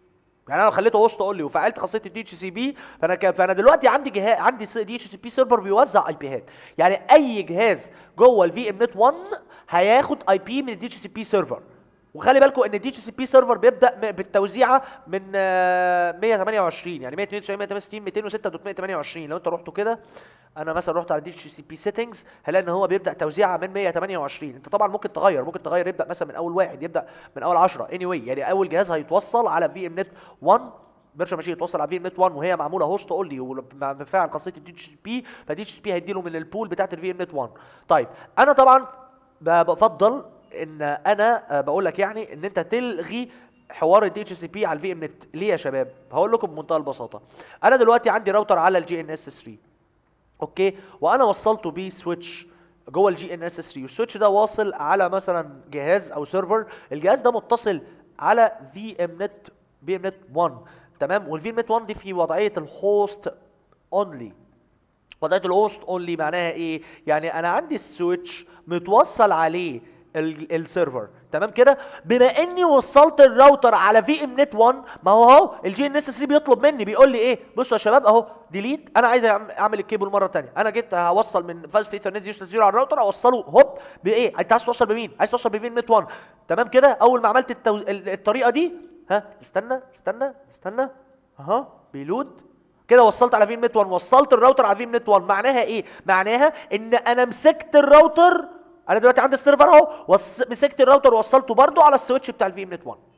يعني انا لو خليته هوست اونلي وفعلت خاصيه الدي اتش سي بي فانا ك... فانا دلوقتي عندي جهاز عندي دي اتش سي بي سيرفر بيوزع اي بيهات يعني اي جهاز جوه الفي ام نت 1 هياخد اي بي من الدي اتش سي بي سيرفر وخلي بالكم ان الدي اتش سي بي سيرفر بيبدا م- بالتوزيعه من آه، 128 يعني 192 168 206 128 لو انت رحتوا كده انا مثلا رحت على دي اتش سي بي سيتنجز هلاقي ان هو بيبدا توزيعه من 128 انت طبعا ممكن تغير ممكن تغير يبدا مثلا من اول واحد يبدا من اول 10 اني anyway يعني اول جهاز هيتوصل على في ام نت 1 فيرشوال ماشين يتوصل على في ام نت 1 وهي معموله هوست اونلي ومفعل خاصيه الدي اتش بي فدي اتش بي هيديله من البول بتاعت الفي ام نت 1 طيب انا طبعا ب- بفضل ان انا آه، بقول لك يعني ان انت تلغي حوار الدي اتش سي بي على الفي ام نت ليه يا شباب هقول لكم بمنتهى البساطه انا دلوقتي عندي راوتر على الجي ان اس 3 اوكي وانا وصلته بيه سويتش جوه الجي ان اس 3 والسويتش ده واصل على مثلا جهاز او سيرفر الجهاز ده متصل على في ام نت في ام نت 1 تمام والفي ام نت 1 دي في وضعيه الهوست اونلي وضعيه الهوست اونلي معناها ايه يعني انا عندي السويتش متوصل عليه ال- السيرفر تمام كده بما اني وصلت الراوتر على في ام نت 1 ما هو اهو الجي ان اس 3 بيطلب مني بيقول لي ايه بصوا يا شباب اهو ديليت انا عايز أعم- اعمل الكيبل مره ثانيه انا جيت هوصل من فاست ايثرنت 0 على الراوتر اوصله هوب بايه انت عايز توصل بمين عايز توصل بفي ام نت 1 تمام كده اول ما عملت التو... ال- الطريقه دي ها استنى استنى استنى اها بيلود كده وصلت على في نت 1 وصلت الراوتر على في نت 1 معناها ايه معناها ان انا مسكت الراوتر انا دلوقتي عندي السيرفر اهو وص... مسكت الراوتر ووصلته برضو على السويتش بتاع الفي نت 1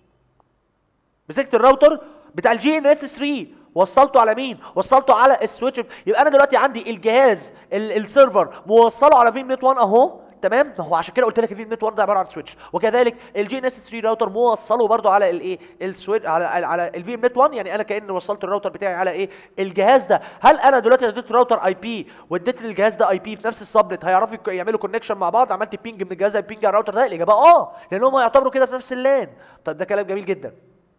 مسكت الراوتر بتاع الجي ان اس 3 وصلته على مين وصلته على السويتش يبقى انا دلوقتي عندي الجهاز ال- السيرفر موصله على في نت 1 اهو تمام ما هو عشان كده قلت لك الفي نت 1 ده عباره عن سويتش وكذلك الجي ان اس 3 راوتر موصله برضو على الايه السويتش على على, على الفي نت 1 يعني انا كاني وصلت الراوتر بتاعي على ايه الجهاز ده هل انا دلوقتي اديت راوتر اي بي واديت للجهاز ده اي بي في نفس السبنت هيعرفوا يك- يعملوا كونكشن مع بعض عملت بينج من الجهاز بينج على الراوتر ده الاجابه اه لانهم هيعتبروا كده في نفس اللان طيب ده كلام جميل جدا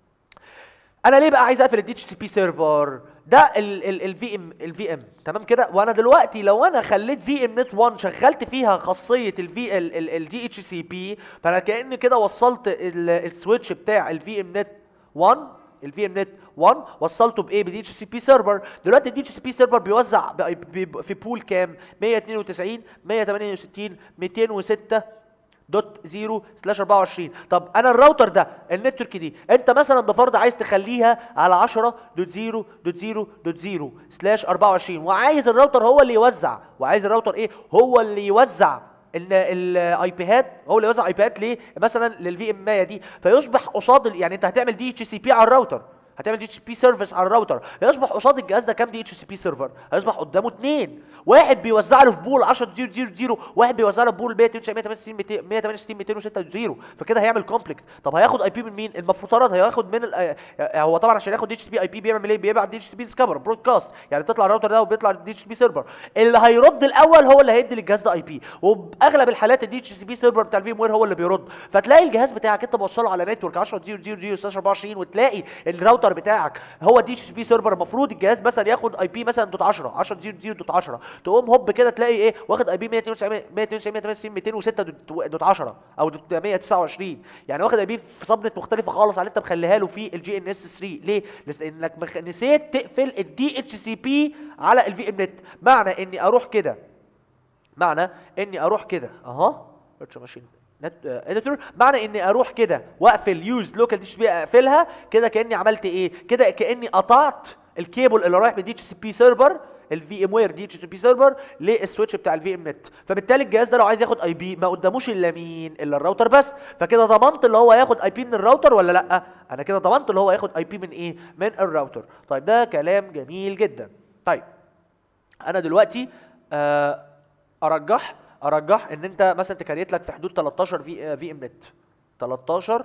انا ليه بقى عايز اقفل الدي اتش سي بي سيرفر ده الفي ام الفي ام تمام كده وانا دلوقتي لو انا خليت في ام نت 1 شغلت فيها خاصيه الفي الدي اتش سي بي فانا كاني كده وصلت ال- السويتش بتاع الفي ام نت 1 الفي ام نت 1 وصلته بايه بدي اتش سي بي سيرفر دلوقتي الدي اتش سي بي سيرفر بيوزع ب- ب- في بول كام 192 168 206 دوت 0 سلاش 24 طب انا الراوتر ده النتورك دي انت مثلا بفرض عايز تخليها على 10 دوت 0 دوت 0 دوت 0 سلاش 24 وعايز الراوتر هو اللي يوزع وعايز الراوتر ايه هو اللي يوزع ان الاي بيهات هو اللي يوزع اي بيهات ليه مثلا للفي ام دي فيصبح قصاد ال- يعني انت هتعمل دي اتش سي بي على الراوتر هتعمل دي اتش بي سيرفيس على الراوتر هيصبح قصاد الجهاز ده كام دي اتش سي بي سيرفر هيصبح قدامه اثنين واحد بيوزع له في بول 10 0 0 0 واحد بيوزع له في بول 168 168 206 0 فكده هيعمل كومبلكت طب هياخد اي بي من مين المفترض هياخد من ال- آه، هو طبعا عشان ياخد دي اتش سي بي اي بي بيعمل ايه بيبعت دي اتش سي بي ديسكفر برودكاست يعني بتطلع الراوتر ده وبيطلع الدي اتش بي سيرفر اللي هيرد الاول هو اللي هيدي للجهاز ده اي بي وباغلب الحالات الدي اتش سي بي سيرفر بتاع الفي وير هو اللي بيرد فتلاقي الجهاز بتاعك انت موصله على نتورك 10 0 0 0 24 وتلاقي الراوتر بتاعك هو دي اتش بي سيرفر المفروض الجهاز مثلا ياخد اي بي مثلا دوت 10 10 0 0 دوت 10 تقوم هوب كده تلاقي ايه واخد اي بي 192 192 168 206 دوت- دوت 10 او دوت 129 يعني واخد اي بي في صبنه مختلفه خالص عن اللي انت مخليها له في الجي ان اس 3 ليه؟ لانك مخ... نسيت تقفل الدي اتش سي بي على الفي ام نت معنى اني اروح كده معنى اني اروح كده اها فيرتشوال ماشين نت اديتور معنى اني اروح كده واقفل يوز لوكال دي اتش بي اقفلها كده كاني عملت ايه كده كاني قطعت الكيبل اللي رايح من دي اتش سي بي سيرفر الفي ام وير دي اتش سي بي سيرفر للسويتش بتاع الفي ام نت فبالتالي الجهاز ده لو عايز ياخد اي بي ما قداموش الا مين الا الراوتر بس فكده ضمنت اللي هو ياخد اي بي من الراوتر ولا لا انا كده ضمنت اللي هو ياخد اي بي من ايه من الراوتر طيب ده كلام جميل جدا طيب انا دلوقتي آه، ارجح ارجح ان انت مثلا تكريت لك في حدود 13 في في ام نت 13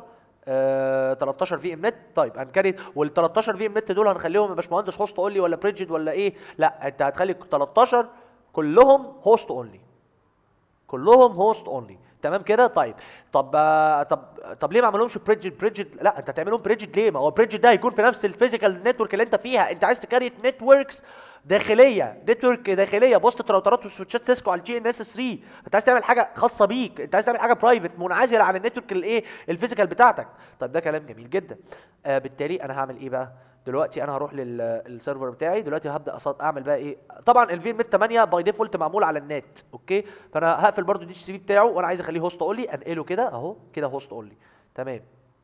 آه 13 في ام نت طيب هنكريت وال 13 في ام نت دول هنخليهم يا باشمهندس هوست اونلي ولا بريدجد ولا ايه لا انت هتخلي 13 كلهم هوست اونلي كلهم هوست اونلي تمام كده طيب طب آه، طب طب ليه ما عملهمش بريدجد بريدجد لا انت هتعملهم بريدجد ليه ما هو بريدجد ده هيكون في نفس الفيزيكال نتورك اللي انت فيها انت عايز تكريت نتوركس داخليه نتورك داخليه بوست راوترات وسويتشات سيسكو على الجي ان اس 3 انت عايز تعمل حاجه خاصه بيك انت عايز تعمل حاجه برايفت منعزله عن النتورك الايه الفيزيكال بتاعتك طيب ده كلام جميل جدا آه بالتالي انا هعمل ايه بقى دلوقتي انا هروح للسيرفر بتاعي دلوقتي هبدا أصد اعمل بقى ايه طبعا الفي ام 8 باي ديفولت معمول على النت اوكي فانا هقفل برضو الدي اتش سي بي بتاعه وانا عايز اخليه هوست اونلي انقله كده اهو كده هوست اونلي تمام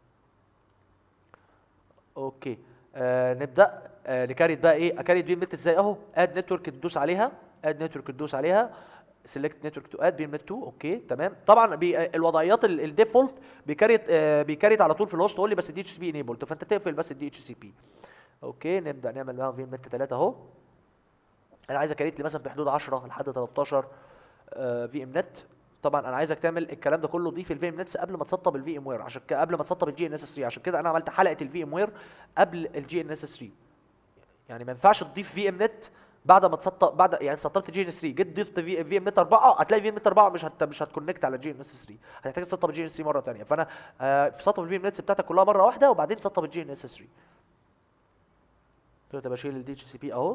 اوكي آه نبدا آه نكريت بقى ايه اكريت في ام ازاي اهو اد نتورك تدوس عليها اد نتورك تدوس عليها سيلكت نتورك تو اد بي ام 2 اوكي تمام طبعا بي آه، الوضعيات ال- الديفولت بيكريت آه بيكريت على طول في الهوست اونلي بس الدي اتش سي بي انيبلد فانت تقفل بس الدي اتش سي بي اوكي نبدا نعمل بقى في ام 3 اهو انا عايز اكريت لي مثلا في حدود 10 لحد 13 في ام نت طبعا انا عايزك تعمل الكلام ده كله ضيف الفي ام نتس قبل ما تسطب الفي ام وير عشان كده قبل ما تسطب الجي ان اس 3 عشان كده انا عملت حلقه الفي ام وير قبل الجي ان اس 3 يعني ما ينفعش تضيف في ام نت بعد ما تسطب بعد يعني سطبت جي ان اس 3 جيت ضفت في في ام نت 4 هتلاقي في ام نت 4 مش هت مش هتكونكت على جي ان اس 3 هتحتاج تسطب الجي ان اس 3 مره ثانيه فانا آه سطب الفي ام نتس بتاعتك كلها مره واحده وبعدين سطب الجي ان اس 3 دلوقتي بشيل الدي اتش سي بي اهو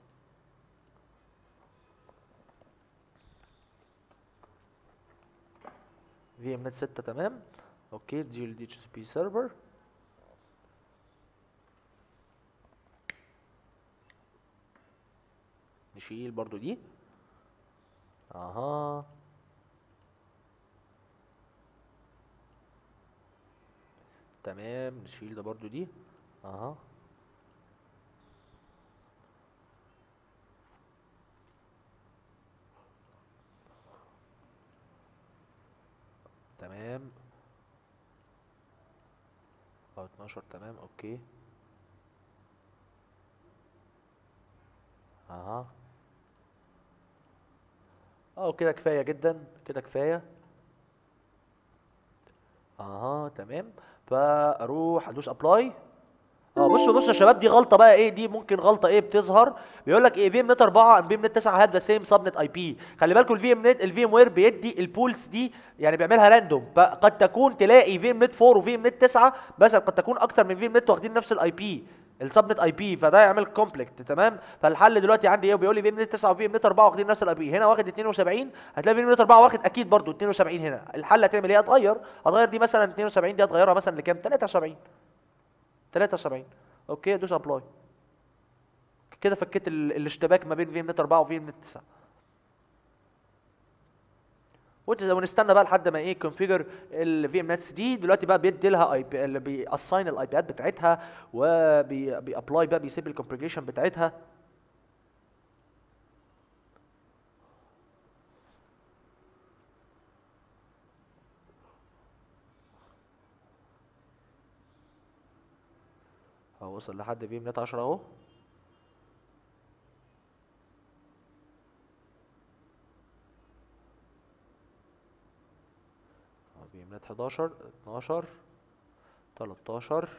في ام نت 6 تمام اوكي دي الدي اتش سي بي سيرفر نشيل برضو دي اها تمام نشيل ده برضو دي اها تمام اه 12 تمام اوكي اها اه كده كفايه جدا كده كفايه اها تمام فاروح ادوس ابلاي اه بصوا بصوا يا شباب دي غلطه بقى ايه دي ممكن غلطه ايه بتظهر بيقول لك ايه في ام نت 4 في ام نت 9 هاد ذا سيم سب نت اي بي خلي بالكم الفي ام نت الفي ام وير بيدي البولز دي يعني بيعملها راندوم فقد تكون تلاقي في ام نت 4 وفي ام نت 9 مثلا قد تكون اكتر من في ام نت واخدين نفس الاي بي السب نت اي بي فده يعمل كومبلكت تمام فالحل دلوقتي عندي ايه بيقول لي في ام نت 9 وفي ام نت 4 واخدين نفس الاي بي هنا واخد 72 هتلاقي في ام نت 4 واخد اكيد برضو 72 هنا الحل هتعمل ايه هتغير هتغير دي مثلا 72 دي هتغيرها مثلا لكام 73 73 اوكي دوس ابلاي كده فكيت ال- الاشتباك ما بين في ام نت 4 وفي ام نت 9 وت- ونستنى بقى لحد ما ايه كونفيجر الفي ام نتس دي دلوقتي بقى بيدي لها اي بي اللي بيأساين الاي بيات بتاعتها وبيابلاي بقى بيسيب الكونفيجريشن بتاعتها اهو وصل لحد في ام نت 10 اهو في ام نت 11 12 13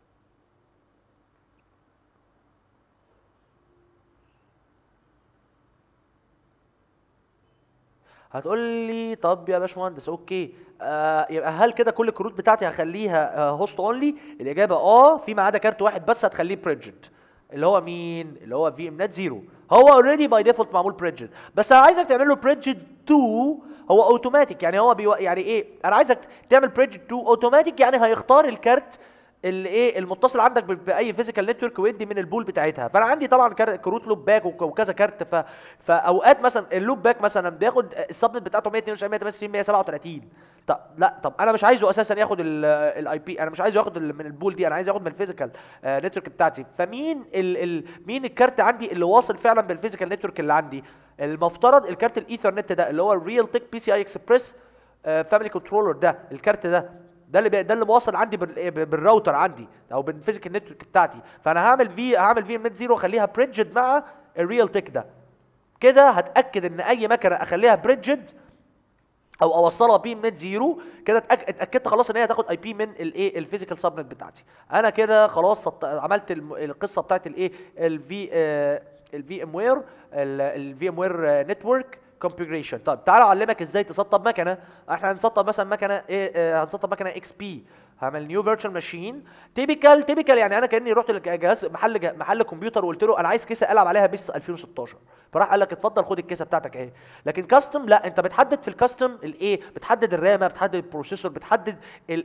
هتقول لي طب يا باشمهندس اوكي آه يبقى هل كده كل الكروت بتاعتي هخليها آه هوست اونلي الاجابه اه في ما عدا كارت واحد بس هتخليه بريدجد اللي هو مين اللي هو في ام نت زيرو هو اوريدي باي ديفولت معمول بريدجد بس انا عايزك تعمل له بريدجد 2 هو اوتوماتيك يعني هو بيو... يعني ايه انا عايزك تعمل بريدجد 2 اوتوماتيك يعني هيختار الكارت اللي ايه المتصل عندك ب- باي فيزيكال نتورك ويدي من البول بتاعتها فانا عندي طبعا كار- كروت لوب باك وك- وكذا كارت ف... فاوقات مثلا اللوب باك مثلا بياخد السبنت بتاعته 192 168 137 طب لا طب انا مش عايزه اساسا ياخد الاي بي انا مش عايزه ياخد ال- من البول دي انا عايز ياخد من الفيزيكال نتورك بتاعتي فمين ال... ال... مين الكارت عندي اللي واصل فعلا بالفيزيكال نتورك اللي عندي المفترض الكارت الايثرنت ده اللي هو الريال تك بي سي اي اكسبريس فاميلي كنترولر ده الكارت ده ده اللي بي- ده اللي موصل عندي بال- إيه ب- بالراوتر عندي او بالفيزيكال نتورك بتاعتي فانا هعمل في هعمل في نت زيرو واخليها بريدجد مع الريال تك ده كده هتاكد ان اي مكنه اخليها بريدجد او اوصلها بي نت زيرو كده اتأك- اتاكدت خلاص ان هي هتاخد اي بي من الايه الفيزيكال سبنت بتاعتي انا كده خلاص سط- عملت الم- القصه بتاعت الايه الفي الفي ام وير الفي ام وير نتورك كونفيجريشن طيب تعالى اعلمك ازاي تسطب مكنه احنا هنسطب مثلا مكنه ايه آه، هنسطب مكنه اكس بي هعمل نيو فيرتشوال ماشين تيبيكال تيبيكال يعني انا كاني رحت لجهاز محل جه- محل كمبيوتر وقلت له انا عايز كيسه العب عليها بيس 2016 فراح قال لك اتفضل خد الكيسه بتاعتك اهي لكن كاستم لا انت بتحدد في الكاستم الايه بتحدد الرامه بتحدد البروسيسور بتحدد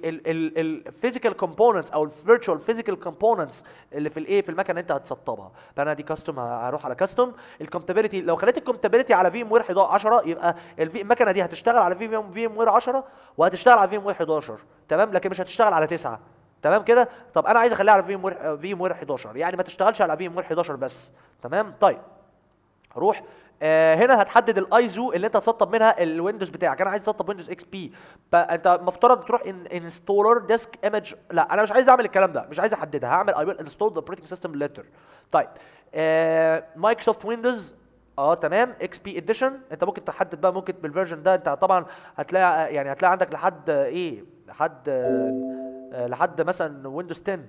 الفيزيكال كومبوننتس او الفيرتشوال فيزيكال كومبوننتس اللي في الايه في المكنه اللي انت هتسطبها فانا دي كاستم هروح على كاستم الكومباتيبيليتي لو خليت الكومباتيبيليتي على في ام وير 10 يبقى الفي- المكنه دي هتشتغل على في في ام وير 10 وهتشتغل على في ام وير 11 تمام لكن مش هتشتغل على 9 تمام كده طب انا عايز اخليها على في ام وير في ام وير 11 يعني ما تشتغلش على في ام وير 11 بس تمام طيب هروح آه هنا هتحدد الايزو اللي انت هتسطب منها الويندوز بتاعك انا عايز اسطب ويندوز اكس بي فانت مفترض تروح ان انستولر ديسك ايمج لا انا مش عايز اعمل الكلام ده مش عايز احددها هعمل اي ويل انستول ذا اوبريتنج سيستم ليتر طيب مايكروسوفت ويندوز اه تمام اكس بي اديشن انت ممكن تحدد بقى ممكن بالفيرجن ده انت طبعا هتلاقي يعني هتلاقي عندك لحد آه، ايه لحد آه، آه، لحد مثلا ويندوز 10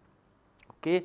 اوكي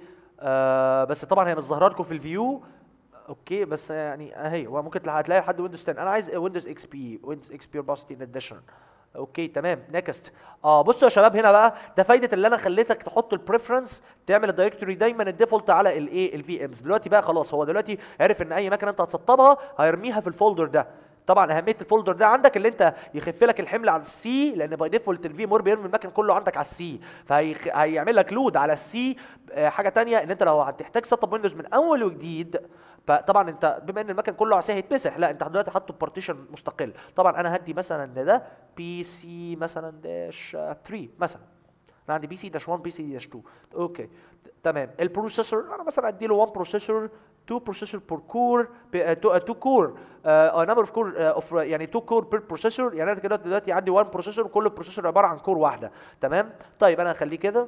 آه بس طبعا هي مش ظاهره لكم في الفيو اوكي بس يعني اهي هو ممكن تلاقي- هتلاقي لحد ويندوز 10 انا عايز ويندوز اكس بي ويندوز اكس بي 64 اديشن اوكي تمام نيكست اه بصوا يا شباب هنا بقى ده فايده اللي انا خليتك تحط البريفرنس تعمل الدايركتوري دايما الديفولت على الايه الفي امز دلوقتي بقى خلاص هو دلوقتي عرف ان اي مكنه انت هتسطبها هيرميها في الفولدر ده طبعا اهميه الفولدر ده عندك اللي انت يخف لك الحمل على السي لان باي ديفولت الفي مور بيرمي المكن كله عندك على السي فهيعمل لك لود على السي آه، حاجه تانية ان انت لو هتحتاج تسطب ويندوز من اول وجديد فطبعا انت بما ان المكن كله على السي هيتمسح لا انت دلوقتي حاطه بارتيشن مستقل طبعا انا هدي مثلا ان ده بي سي مثلا داش 3 مثلا انا عندي بي سي داش 1 بي سي داش 2 اوكي ت- تمام البروسيسور انا مثلا ادي له 1 بروسيسور 2 بروسيسور بير كور 2 كور نمبر اوف كور اوف يعني 2 كور بير بروسيسور يعني انا كده دلوقتي عندي 1 بروسيسور وكل بروسيسور عباره عن كور واحده تمام طيب انا هخليه كده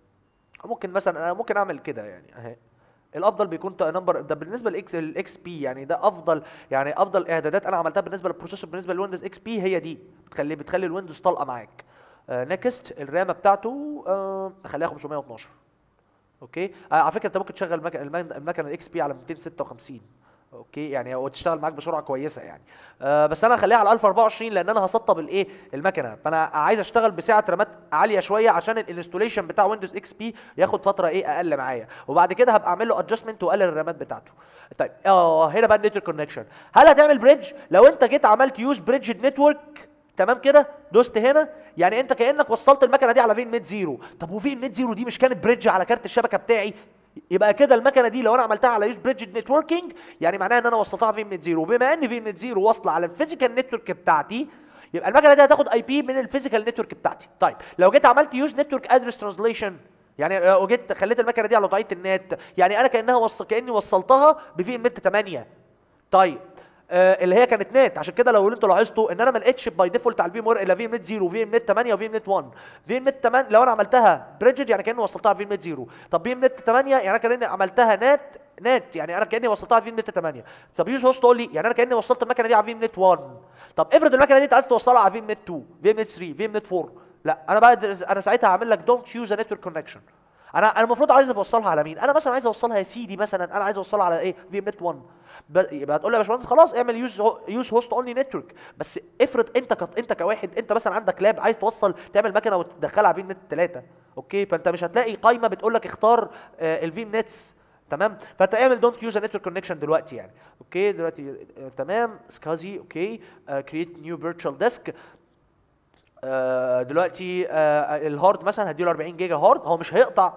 ممكن مثلا انا ممكن اعمل كده يعني اهي الافضل بيكون نمبر ده بالنسبه للاكس الاكس بي يعني ده افضل يعني افضل اعدادات انا عملتها بالنسبه للبروسيسور بالنسبه للويندوز اكس بي هي دي بتخلي بتخلي الويندوز طلقه معاك نكست الرامه بتاعته آه، اخليها 512 اوكي آه على فكره انت ممكن تشغل المك- المك- المكنه الاكس بي على 256 اوكي يعني هو تشتغل معاك بسرعه كويسه يعني آه بس انا هخليها على 1024 لان انا هسطب الايه المكنه فانا عايز اشتغل بسعه رامات عاليه شويه عشان الانستوليشن بتاع ويندوز اكس بي ياخد فتره ايه اقل معايا وبعد كده هبقى اعمل له ادجستمنت واقلل الرامات بتاعته طيب اه هنا بقى النتورك كونكشن هل هتعمل بريدج لو انت جيت عملت يوز بريدج نتورك تمام كده دوست هنا يعني انت كانك وصلت المكنه دي على فين نت زيرو طب وفين نت زيرو دي مش كانت بريدج على كارت الشبكه بتاعي يبقى كده المكنه دي لو انا عملتها على يوز بريدج نتوركينج يعني معناها ان انا وصلتها في نت زيرو بما ان في نت زيرو واصله على الفيزيكال نتورك بتاعتي يبقى المكنه دي هتاخد اي بي من الفيزيكال نتورك بتاعتي طيب لو جيت عملت يوز نتورك ادرس ترانسليشن يعني لو جيت خليت المكنه دي على وضعيه النت يعني انا كانها وصل كاني وصلتها بفي نت 8 طيب آه اللي هي كانت نت عشان كده لو انتوا لاحظتوا ان انا ما لقيتش باي ديفولت على الفي ام الا في ام نت 0 وفي ام نت 8 وفي ام نت 1 في ام نت 8 لو انا عملتها بريدجد يعني كاني وصلتها في ام نت 0 طب في ام نت 8 يعني انا كاني عملتها نت نت يعني انا كاني وصلتها في ام نت 8 طب يوز هوست تقول لي يعني انا كاني وصلت المكنه دي على في ام نت 1 طب افرض المكنه دي انت عايز توصلها على في ام نت 2 في ام نت 3 في ام نت 4 لا انا بقى انا ساعتها هعمل لك دونت يوز ا نتورك كونكشن انا انا المفروض عايز اوصلها على مين انا مثلا عايز اوصلها يا سيدي مثلا انا عايز اوصلها على ايه في ام نت 1 ب- يبقى هتقول لي يا باشمهندس خلاص اعمل يوز يوز هوست اونلي نتورك بس افرض انت ك... انت كواحد انت مثلا عندك لاب عايز توصل تعمل مكنه وتدخلها على في نت 3 اوكي فانت مش هتلاقي قايمه بتقول لك اختار الفي نتس تمام فانت اعمل دونت يوز نتورك كونكشن دلوقتي يعني اوكي دلوقتي آه، تمام سكازي اوكي كرييت نيو فيرتشوال ديسك دلوقتي آه، الهارد مثلا هديله 40 جيجا هارد هو مش هيقطع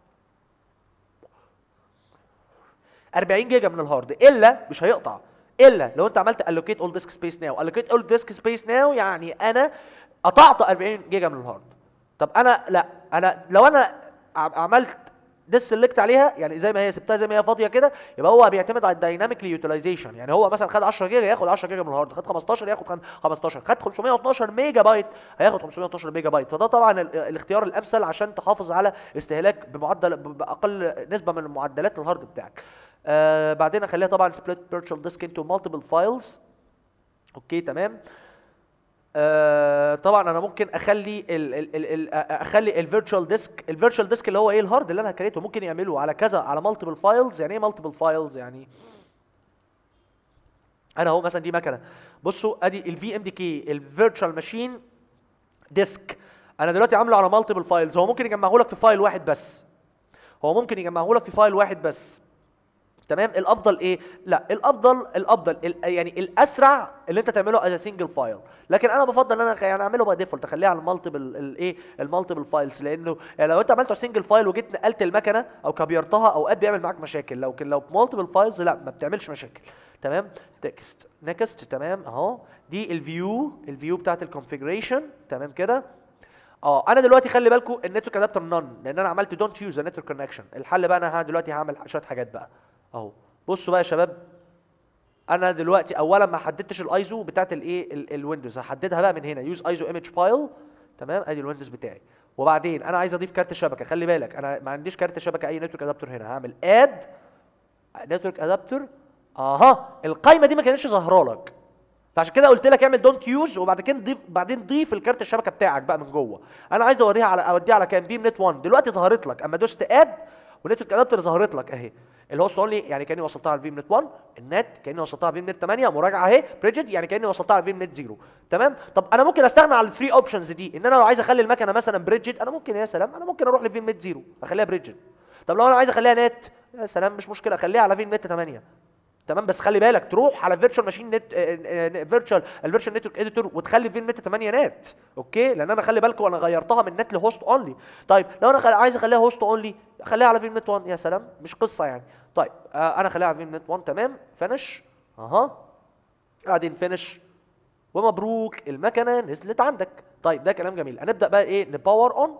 40 جيجا من الهارد الا مش هيقطع الا لو انت عملت allocate all disk space now allocate all disk space now يعني انا قطعت 40 جيجا من الهارد طب انا لا انا لو انا ع- عملت ديس سيلكت عليها يعني زي ما هي سبتها زي ما هي فاضيه كده يبقى هو بيعتمد على الدايناميكلي يوتيلايزيشن يعني هو مثلا خد 10 جيجا ياخد 10 جيجا من الهارد خد 15 ياخد خم- 15 خد 512 ميجا بايت هياخد 512 ميجا بايت فده طبعا ال- الاختيار الامثل عشان تحافظ على استهلاك بمعدل ب- باقل نسبه من معدلات الهارد بتاعك آه بعدين اخليها طبعا سبليت فيرتشوال ديسك انتو مالتيبل فايلز اوكي تمام آه طبعا انا ممكن اخلي ال ال ال ال اخلي الفيرتشوال ديسك الفيرتشوال ديسك اللي هو ايه الهارد اللي انا كريته ممكن يعمله على كذا على مالتيبل فايلز يعني ايه مالتيبل فايلز يعني انا اهو مثلا دي مكنه بصوا ادي الفي ام دي كي الفيرتشوال ماشين ديسك انا دلوقتي عامله على مالتيبل فايلز هو ممكن يجمعه لك في فايل واحد بس هو ممكن يجمعه لك في فايل واحد بس تمام الافضل ايه لا الافضل الافضل ال- يعني الاسرع اللي انت تعمله از سنجل فايل لكن انا بفضل ان انا يعني اعمله باي ديفولت اخليه على المالتيبل الايه المالتيبل فايلز لانه يعني لو انت عملته سنجل فايل وجيت نقلت المكنه او كبيرتها اوقات بيعمل معاك مشاكل لو لو مالتيبل فايلز لا ما بتعملش مشاكل تمام تكست نكست تمام اهو دي الفيو الفيو بتاعت الكونفيجريشن تمام كده اه انا دلوقتي خلي بالكم النتورك ادابتر نون لان انا عملت دونت يوز نتورك كونكشن الحل بقى انا ها- دلوقتي هعمل شويه حاجات بقى اهو بصوا بقى يا شباب انا دلوقتي اولا ما حددتش الايزو بتاعت الايه ال- الويندوز هحددها بقى من هنا يوز ايزو ايمج فايل تمام ادي الويندوز بتاعي وبعدين انا عايز اضيف كارت شبكه خلي بالك انا ما عنديش كارت شبكه اي نتورك ادابتر هنا هعمل اد نتورك ادابتر اها القايمه دي ما كانتش ظاهره لك فعشان كده قلت لك اعمل دونت يوز وبعد كده ضيف بعدين ضيف الكارت الشبكه بتاعك بقى من جوه انا عايز اوريها على اوديها على كام بيم نت 1 دلوقتي ظهرت لك اما دوست اد ونتورك ادابتر ظهرت لك اهي الهوست اونلي يعني كاني وصلتها على الفيم نت 1 النت كاني وصلتها على الفيم نت 8 مراجعه اهي بريجيد يعني كاني وصلتها على الفيم نت 0 تمام طب انا ممكن استغنى عن الثري اوبشنز دي ان انا لو عايز اخلي المكنه مثلا بريجيد انا ممكن يا سلام انا ممكن اروح لفيم نت 0 اخليها بريجيد طب لو انا عايز اخليها نت يا سلام مش مشكله اخليها على فيم نت 8 تمام بس خلي بالك تروح على فيرتشوال ماشين نت فيرتشوال الفيرتشوال نتورك اديتور وتخلي فين نت 8 نت اوكي لان انا خلي بالكم انا غيرتها من نت لهوست اونلي طيب لو انا خل... عايز اخليها هوست اونلي خليها على فين نت 1 يا سلام مش قصه يعني طيب آه انا خليها على فين نت 1 تمام فينش اها بعدين فينش ومبروك المكنه نزلت عندك طيب ده كلام جميل هنبدا بقى ايه نباور اون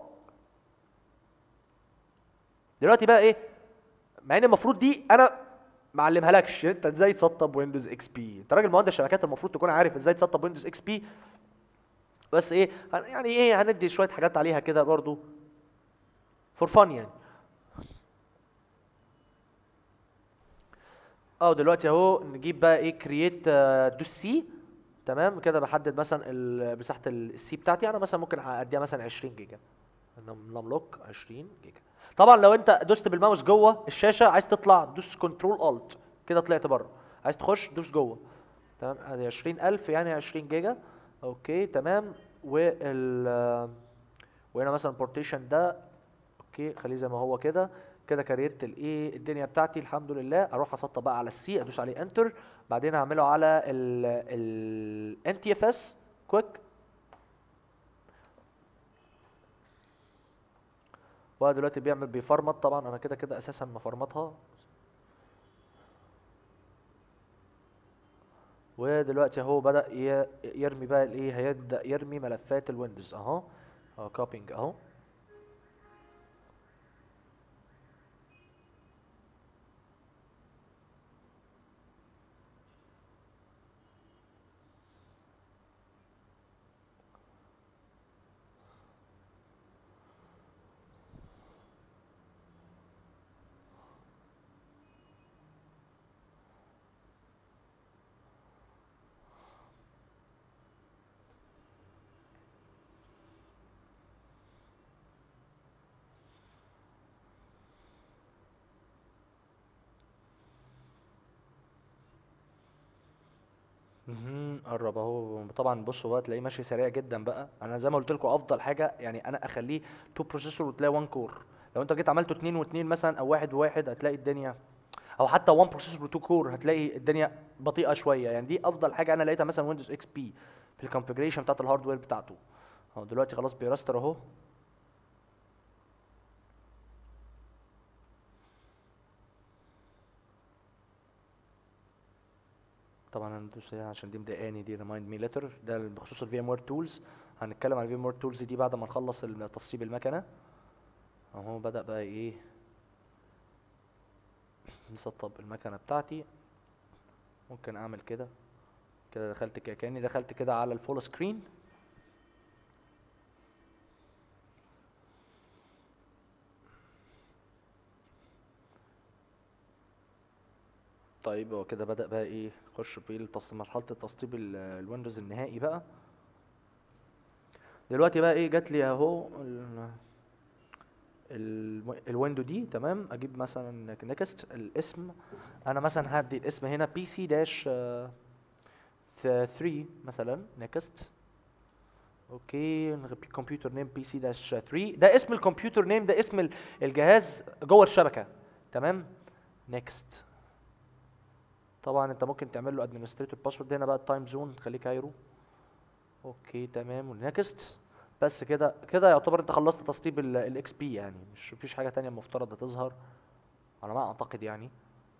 دلوقتي بقى ايه مع ان المفروض دي انا معلمها لكش انت ازاي تسطب ويندوز اكس بي انت راجل مهندس شبكات المفروض تكون عارف ازاي تسطب ويندوز اكس بي بس ايه هن- يعني ايه هندي شويه حاجات عليها كده برضو فور فان يعني اه دلوقتي اهو نجيب بقى ايه كرييت دوس سي تمام كده بحدد مثلا ال- مساحه السي بتاعتي انا مثلا ممكن اديها مثلا 20 جيجا نملوك 20 جيجا طبعا لو انت دوست بالماوس جوه الشاشه عايز تطلع دوس كنترول الت كده طلعت بره عايز تخش دوس جوه تمام ادي 20000 يعني 20 جيجا اوكي تمام وال وهنا مثلا بورتيشن ده اوكي خليه زي ما هو كده كده كريت الايه الدنيا بتاعتي الحمد لله اروح اسطب بقى على السي ادوس عليه انتر بعدين اعمله على ال ان تي اف اس كويك وهو دلوقتي بيعمل بيفرمط طبعا انا كده كده اساسا مفرمطها ودلوقتي اهو بدأ ي- يرمي بقى الايه هيبدأ يرمي ملفات الويندوز اهو اهو كوبينج اهو مهم. قرب اهو طبعا بصوا بقى تلاقيه ماشي سريع جدا بقى انا زي ما قلت لكم افضل حاجه يعني انا اخليه تو بروسيسور وتلاقي 1 كور لو انت جيت عملته 2 و2 مثلا او واحد وواحد هتلاقي الدنيا او حتى 1 بروسيسور و2 كور هتلاقي الدنيا بطيئه شويه يعني دي افضل حاجه انا لقيتها مثلا ويندوز اكس بي في الكونفجريشن بتاعت الهاردوير بتاعته اهو دلوقتي خلاص بيراستر اهو طبعا هندوس هنا عشان دي مضايقاني دي ريمايند مي ليتر ده بخصوص الفي ام وير تولز هنتكلم عن الفي ام وير تولز دي بعد ما نخلص ال- تسطيب المكنه اهو بدأ بقى ايه نسطب المكنه بتاعتي ممكن اعمل كده كده دخلت كده كاني دخلت كده على الفول سكرين طيب هو كده بدأ بقى ايه خش في التص- مرحلة التسطيب ال- الويندوز النهائي بقى دلوقتي بقى ايه جات لي اهو ال- ال- الويندو دي تمام اجيب مثلا نكست الاسم انا مثلا هدي الاسم هنا بي سي داش 3 مثلا نيكست اوكي كمبيوتر نيم بي سي داش 3 ده اسم الكمبيوتر نيم ده اسم ال- الجهاز جوه الشبكه تمام نيكست طبعا انت ممكن تعمل له ادمنستريتور باسورد هنا بقى التايم زون خليه كايرو اوكي تمام ونكست بس كده كده يعتبر انت خلصت تسطيب الاكس بي يعني مش مفيش حاجه تانية مفترض تظهر على ما اعتقد يعني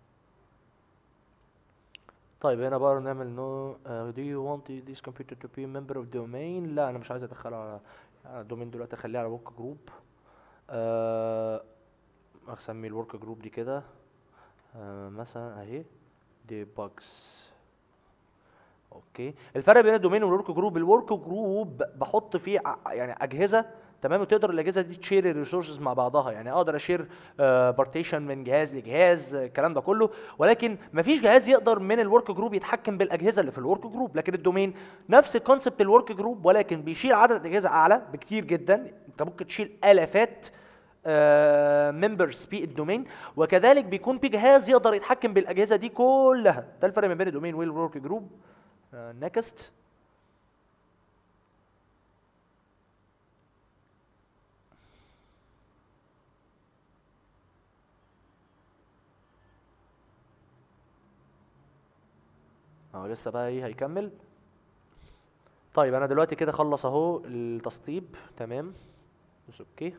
طيب هنا بقى نعمل نو uh, do you want this computer to be a member of domain لا انا مش عايز ادخله على على دومين دلوقتي اخليه على work group uh, اسمي الورك جروب دي كده uh, مثلا اهي دي bugs اوكي الفرق بين الدومين والورك جروب الورك جروب بحط فيه ع- يعني اجهزه تمام وتقدر الاجهزه دي تشير الريسورسز مع بعضها يعني اقدر اشير بارتيشن من جهاز لجهاز آه، الكلام ده كله ولكن مفيش جهاز يقدر من الورك جروب يتحكم بالاجهزه اللي في الورك جروب لكن الدومين نفس الكونسبت الورك جروب ولكن بيشيل عدد اجهزه اعلى بكتير جدا انت ممكن تشيل الافات ممبرز في الدومين وكذلك بيكون في جهاز يقدر يتحكم بالاجهزه دي كلها ده الفرق ما بين الدومين والورك جروب نكست اهو لسه بقى ايه هيكمل طيب انا دلوقتي كده خلص اهو التسطيب تمام بس اوكي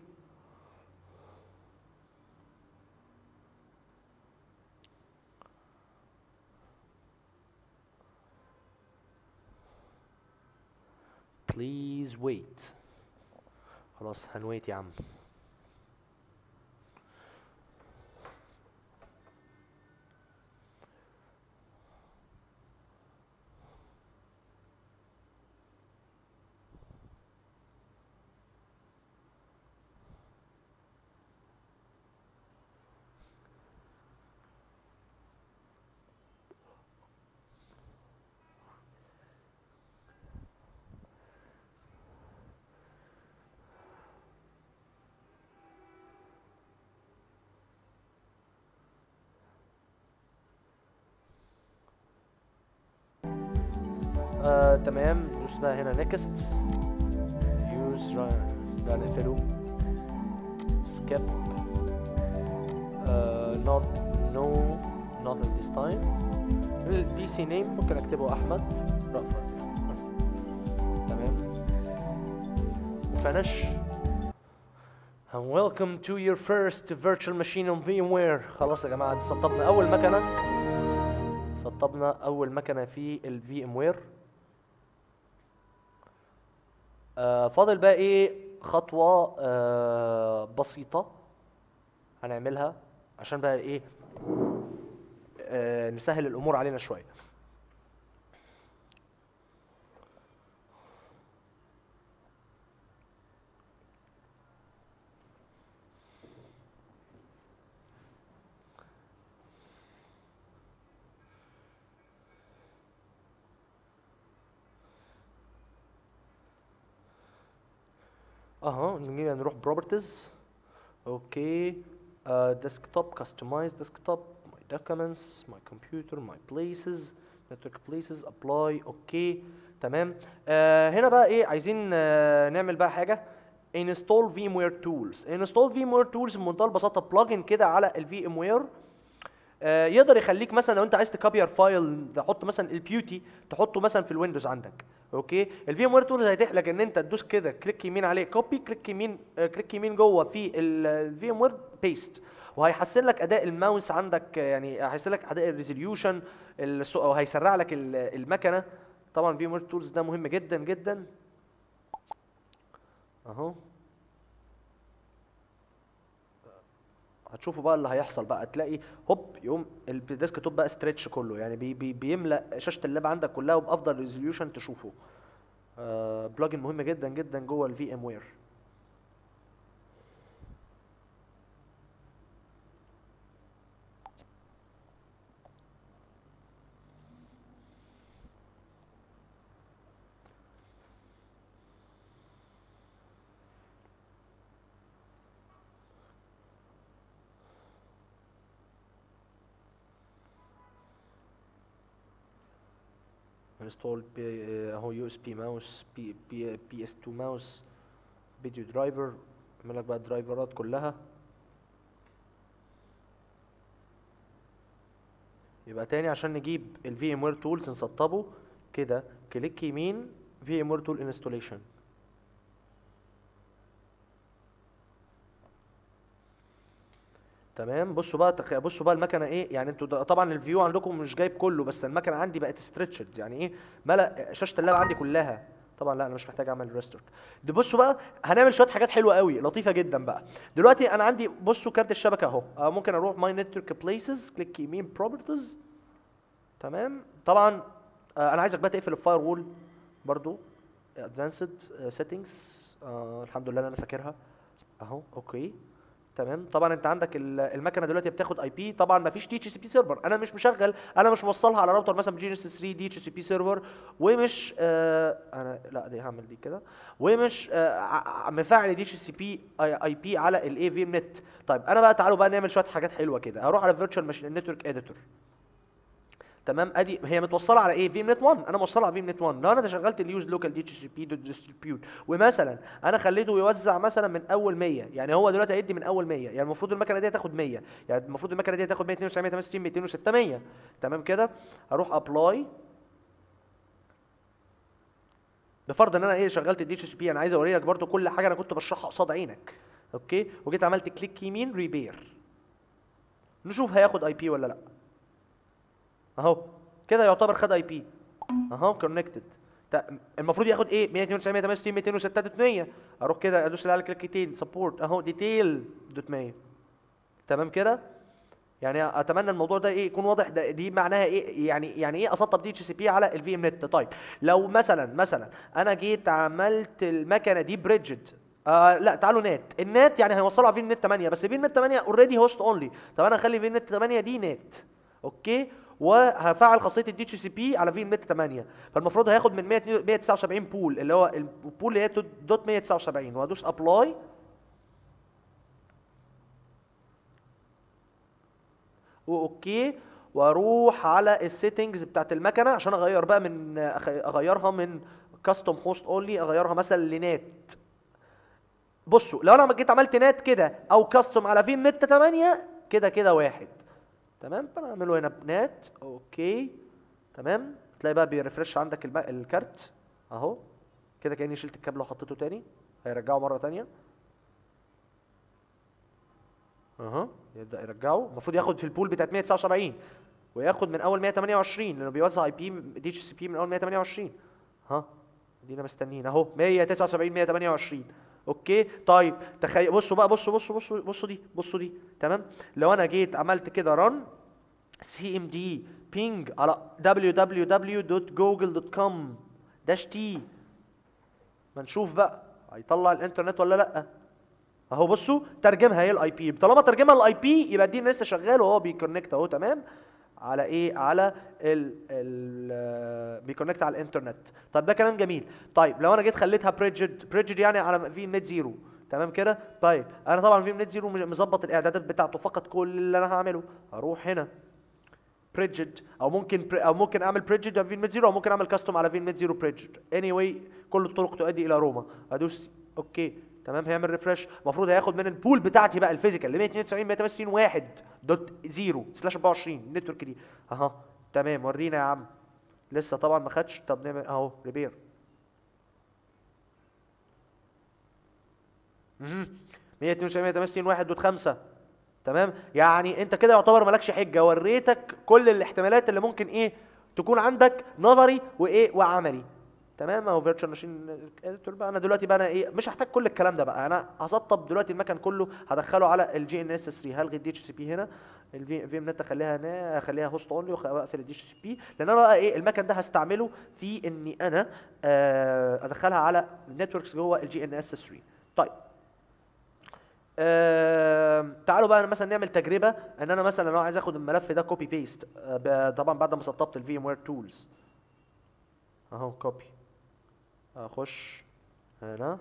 please wait خلاص هنويت يا عم آه تمام ندوس بقى هنا نيكست يوز ده نقفله سكيب نوت نو نوت at this time البي سي نيم ممكن اكتبه احمد رأفت مثلا تمام وفنش And welcome to your first virtual machine on VMware خلاص يا جماعة سطبنا أول مكنة سطبنا أول مكنة في ال VMware آه فاضل بقى إيه خطوة آه بسيطة هنعملها عشان بقى إيه آه نسهل الأمور علينا شوية اها نجي نروح بروبرتيز اوكي ديسكتوب كاستمايز ديسكتوب ماي دوكيومنتس ماي كمبيوتر ماي بليسز نتورك بليسز ابلاي اوكي تمام آه هنا بقى ايه عايزين آه نعمل بقى حاجه انستول VMware تولز انستول VMware تولز بمنتهى البساطه بلجن كده على الفي ام وير آه، يقدر يخليك مثلا لو انت عايز تكابير فايل تحط مثلا البيوتي تحطه مثلا في الويندوز عندك اوكي الفي ام وير تولز هيتيح لك ان انت تدوس كده كليك يمين عليه كوبي كليك يمين آه، كليك يمين جوه في الفي ام وير بيست وهيحسن لك اداء الماوس عندك آه، يعني هيحسن لك اداء الريزوليوشن وهيسرع لك ال- المكنه طبعا في ام وير تولز ده مهم جدا جدا اهو هتشوفوا بقى اللي هيحصل بقى تلاقي هوب يقوم الديسك توب بقى ستريتش كله يعني بي بي بيملا شاشه اللاب عندك كلها وبافضل ريزوليوشن تشوفه آه بلجن مهم جدا جدا جوه الفي ام وير انستول اهو يو اس بي ماوس بي بي بي اس 2 ماوس فيديو درايفر اعمل لك بقى الدرايفرات كلها يبقى تاني عشان نجيب الفي ام وير تولز نسطبه كده كليك يمين في ام وير تول انستوليشن تمام بصوا بقى تخ... بصوا بقى المكنه ايه يعني انتوا ده- طبعا الفيو عندكم مش جايب كله بس المكنه عندي بقت ستريتشد يعني ايه ملا شاشه اللاب عندي كلها طبعا لا انا مش محتاج اعمل ريستورت ده بصوا بقى هنعمل شويه حاجات حلوه قوي لطيفه جدا بقى دلوقتي انا عندي بصوا كارت الشبكه اهو آه، ممكن اروح ماي نتورك بليسز كليك يمين بروبرتيز تمام طبعا آه، انا عايزك بقى تقفل الفاير وول برضو ادفانسد سيتنجز الحمد لله انا فاكرها اهو اوكي تمام طبعا انت عندك ال- المكنه دلوقتي بتاخد اي بي طبعا ما فيش دي اتش سي بي سيرفر انا مش مشغل انا مش موصلها على راوتر مثلا جي اس 3 دي اتش سي بي سيرفر ومش آه انا لا دي هعمل دي كده ومش آه ع- ع- مفعل دي اتش سي بي اي بي على الاي في ام نت طيب انا بقى تعالوا بقى نعمل شويه حاجات حلوه كده هروح على فيرتشوال ماشين نتورك اديتور تمام ادي هي متوصله على ايه في ام نت 1 انا موصلها على في ام نت 1 لو انا شغلت اليوز لوكال دي اتش سي بي دوت ديستريبيوت ومثلا انا خليته يوزع مثلا من اول 100 يعني هو دلوقتي هيدي من اول 100 يعني المفروض المكنه دي هتاخد 100 يعني المفروض المكنه دي هتاخد 192 168 200 600 تمام كده هروح ابلاي بفرض ان انا ايه شغلت الدي اتش سي بي انا عايز اوري لك برضو كل حاجه انا كنت بشرحها قصاد عينك اوكي وجيت عملت كليك يمين ريبير نشوف هياخد اي بي ولا لا اهو كده يعتبر خد اي بي اهو كونكتد المفروض ياخد ايه 192 168 206 دوت 100 اروح كده ادوس على كليكتين سبورت اهو ديتيل دوت 100 تمام كده يعني اتمنى الموضوع ده ايه يكون واضح ده دي معناها ايه يعني يعني ايه اسطب دي اتش سي بي على الفي ام نت طيب لو مثلا مثلا انا جيت عملت المكنه دي بريدجد آه لا تعالوا نات النات يعني هيوصلوا على في نت 8 بس في نت 8 اوريدي هوست اونلي طب انا هخلي في نت 8 دي نات اوكي وهفعل خاصيه الدي اتش سي بي على في نت 8 فالمفروض هياخد من 100 179 بول اللي هو البول اللي هي دوت 179 وهدوس ابلاي واوكي واروح على السيتنجز بتاعت المكنه عشان اغير بقى من أخ- اغيرها من كاستم هوست اونلي اغيرها مثلا لنات بصوا لو انا جيت عملت نات كده او كاستم على في نت 8 كده كده واحد تمام فانا اعمله هنا بنات اوكي تمام تلاقي بقى بيرفرش عندك الب- الكارت اهو كده كاني شلت الكابل وحطيته تاني هيرجعه مره تانية اها يبدا يرجعه المفروض ياخد في البول بتاعت 179 وياخد من اول 128 لانه بيوزع اي بي دي اتش سي بي من اول 128 ها دينا مستنيين اهو 179 128 اوكي طيب تخيل بصوا بقى بصوا بصوا بصوا بصوا دي بصوا دي تمام لو انا جيت عملت كده رن سي ام دي بينج على www.google.com داش تي ما نشوف بقى هيطلع الانترنت ولا لا اهو بصوا ترجمها هي الاي بي طالما ترجمها الاي بي يبقى دي لسه شغال وهو بيكونكت اهو تمام على ايه على ال ال بيكونكت على الانترنت طيب ده كلام جميل طيب لو انا جيت خليتها بريدجد بريدجد يعني على في نت زيرو تمام كده طيب انا طبعا في نت زيرو مظبط الاعدادات بتاعته فقط كل اللي انا هعمله هروح هنا بريدجد او ممكن بري او ممكن اعمل بريدجد على فين زيرو او ممكن اعمل كاستم على فين زيرو بريدجد اني واي كل الطرق تؤدي الى روما ادوس اوكي تمام هيعمل ريفرش المفروض هياخد من البول بتاعتي بقى الفيزيكال ل 192 168 1 دوت 0 سلاش 24 النتورك دي اها تمام ورينا يا عم لسه طبعا ما خدش طب نعمل اهو ريبير مهم. 192 168 1 دوت 5 تمام يعني انت كده يعتبر مالكش حجه وريتك كل الاحتمالات اللي ممكن ايه تكون عندك نظري وايه وعملي تمام اهو فيرتشوال ماشين اديتور بقى انا دلوقتي بقى انا ايه مش هحتاج كل الكلام ده بقى انا هسطب دلوقتي المكان كله هدخله على الجي ان اس 3 هلغي الدي اتش سي بي هنا الفي في ام نت اخليها هنا اخليها هوست اونلي واقفل الدي اتش سي بي لان انا بقى ايه المكان ده هستعمله في اني انا آه ادخلها على نتوركس جوه الجي ان اس 3 طيب آه تعالوا بقى مثلا نعمل تجربه ان انا مثلا لو عايز اخد الملف ده كوبي بيست آه طبعا بعد ما سطبت الفي ام وير تولز اهو كوبي اخش هنا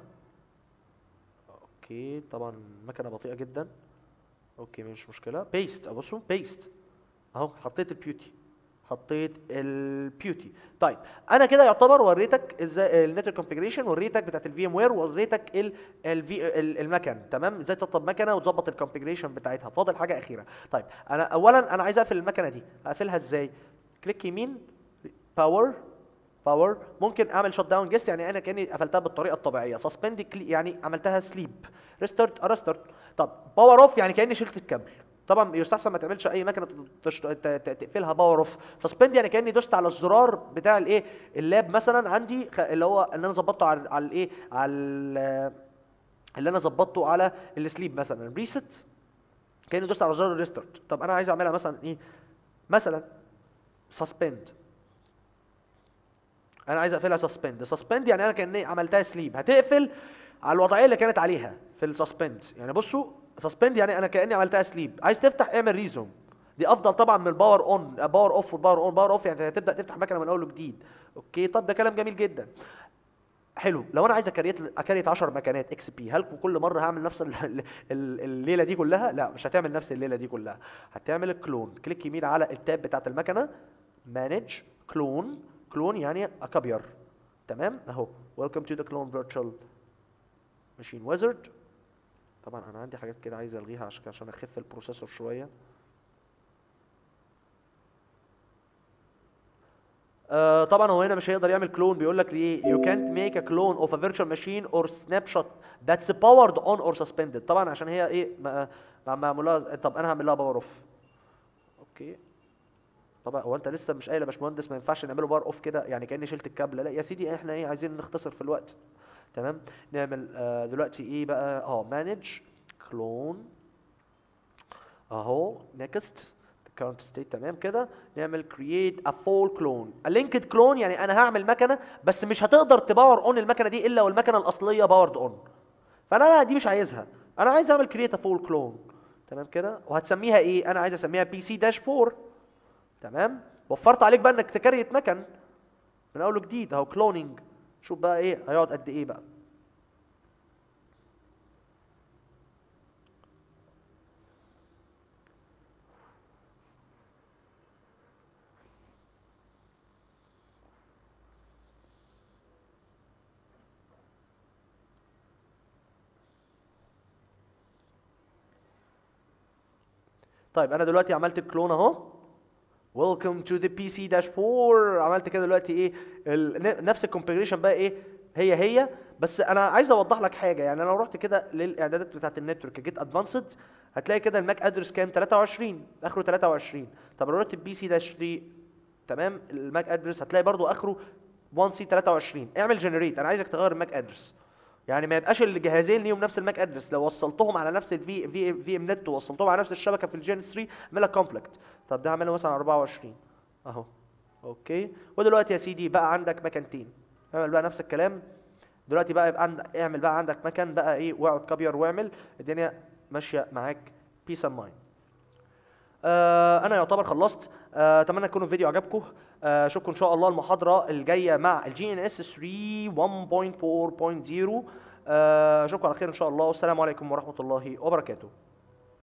اوكي طبعا المكنه بطيئه جدا اوكي مش مشكله بيست ابصوا بيست اهو حطيت البيوتي حطيت البيوتي طيب انا كده يعتبر وريتك ازاي النتورك كونفيجريشن وريتك بتاعت الفي ام وير وريتك ال الفي المكن تمام ازاي تسطب مكنه وتظبط الكونفيجريشن بتاعتها فاضل حاجه اخيره طيب انا اولا انا عايز اقفل المكنه دي اقفلها ازاي كليك يمين باور باور ممكن اعمل شوت داون جيست يعني انا كاني قفلتها بالطريقه الطبيعيه سسبند يعني عملتها سليب ريستارت ريستارت طب باور اوف يعني كاني شلت الكابل طبعا يستحسن ما تعملش اي مكنه تش- ت- ت- تقفلها باور اوف سسبند يعني كاني دوست على الزرار بتاع الايه اللاب مثلا عندي خ- اللي هو اللي انا ظبطته على على الايه على ال- اللي انا ظبطته على السليب مثلا ريست كاني دوست على زرار الريستارت طب انا عايز اعملها مثلا ايه مثلا سسبند انا عايز اقفلها سسبند سسبند يعني انا كاني عملتها سليب هتقفل على الوضعيه اللي كانت عليها في السسبند يعني بصوا سسبند يعني انا كاني عملتها سليب عايز تفتح اعمل ريزوم دي افضل طبعا من الباور اون باور اوف والباور اون باور اوف يعني هتبدا تفتح مكنه من اول وجديد اوكي طب ده كلام جميل جدا حلو لو انا عايز اكريت اكريت 10 مكانات اكس بي هل كل مره هعمل نفس ال- ال- ال- الليله دي كلها لا مش هتعمل نفس الليله دي كلها هتعمل الكلون كليك يمين على التاب بتاعت المكنه مانج كلون كلون يعني اكبير تمام اهو ويلكم تو ذا كلون فيرتشوال ماشين ويزرد طبعا انا عندي حاجات كده عايز الغيها عشان عشان اخف البروسيسور شويه آه طبعا هو هنا مش هيقدر يعمل كلون بيقول لك ليه you can't make a clone of a virtual machine or snapshot that's powered on or suspended طبعا عشان هي ايه ما- ما- معمولها طب انا هعمل لها باور اوف اوكي طبعا هو انت لسه مش قايل يا باشمهندس ما ينفعش نعمله باور اوف كده يعني كاني شلت الكابل لا يا سيدي احنا ايه عايزين نختصر في الوقت تمام نعمل آه دلوقتي ايه بقى اه مانج كلون اهو نيكست current state تمام كده نعمل create a full clone a linked clone يعني انا هعمل مكنه بس مش هتقدر تباور اون المكنه دي الا والمكنه الاصليه باورد اون فانا لا دي مش عايزها انا عايز اعمل create a full clone تمام كده وهتسميها ايه انا عايز اسميها بي سي داش 4 تمام وفرت عليك بقى انك تكريت مكن من اول وجديد اهو كلوننج شوف بقى ايه هيقعد قد ايه بقى طيب انا دلوقتي عملت الكلون اهو ويلكم تو ذا بي سي داش 4 عملت كده دلوقتي ايه ال- ن- نفس الكونفيجريشن بقى ايه هي هي بس انا عايز اوضح لك حاجه يعني انا لو رحت كده للاعدادات بتاعت النتورك جيت ادفانسد هتلاقي كده الماك ادرس كام 23 اخره 23 طب لو رحت البي سي داش 3 تمام الماك ادرس هتلاقي برضو اخره 1 سي 23 اعمل جنريت انا عايزك تغير الماك ادرس يعني ما يبقاش الجهازين ليهم نفس الماك ادرس لو وصلتهم على نفس الفي في في ام نت ووصلتهم على نفس الشبكه في الجين 3 اعمل لك كونفليكت طب ده هعمله مثلا 24 اهو اوكي ودلوقتي يا سيدي بقى عندك مكانتين اعمل بقى نفس الكلام دلوقتي بقى يبقى عند... اعمل بقى عندك مكان بقى ايه واقعد كبير واعمل الدنيا ماشيه معاك بيس اند مايند آه انا يعتبر خلصت آه، اتمنى يكون الفيديو عجبكم آه، اشوفكم ان شاء الله المحاضره الجايه مع الجي ان اس 3 1.4.0 آه، اشوفكم على خير ان شاء الله والسلام عليكم ورحمه الله وبركاته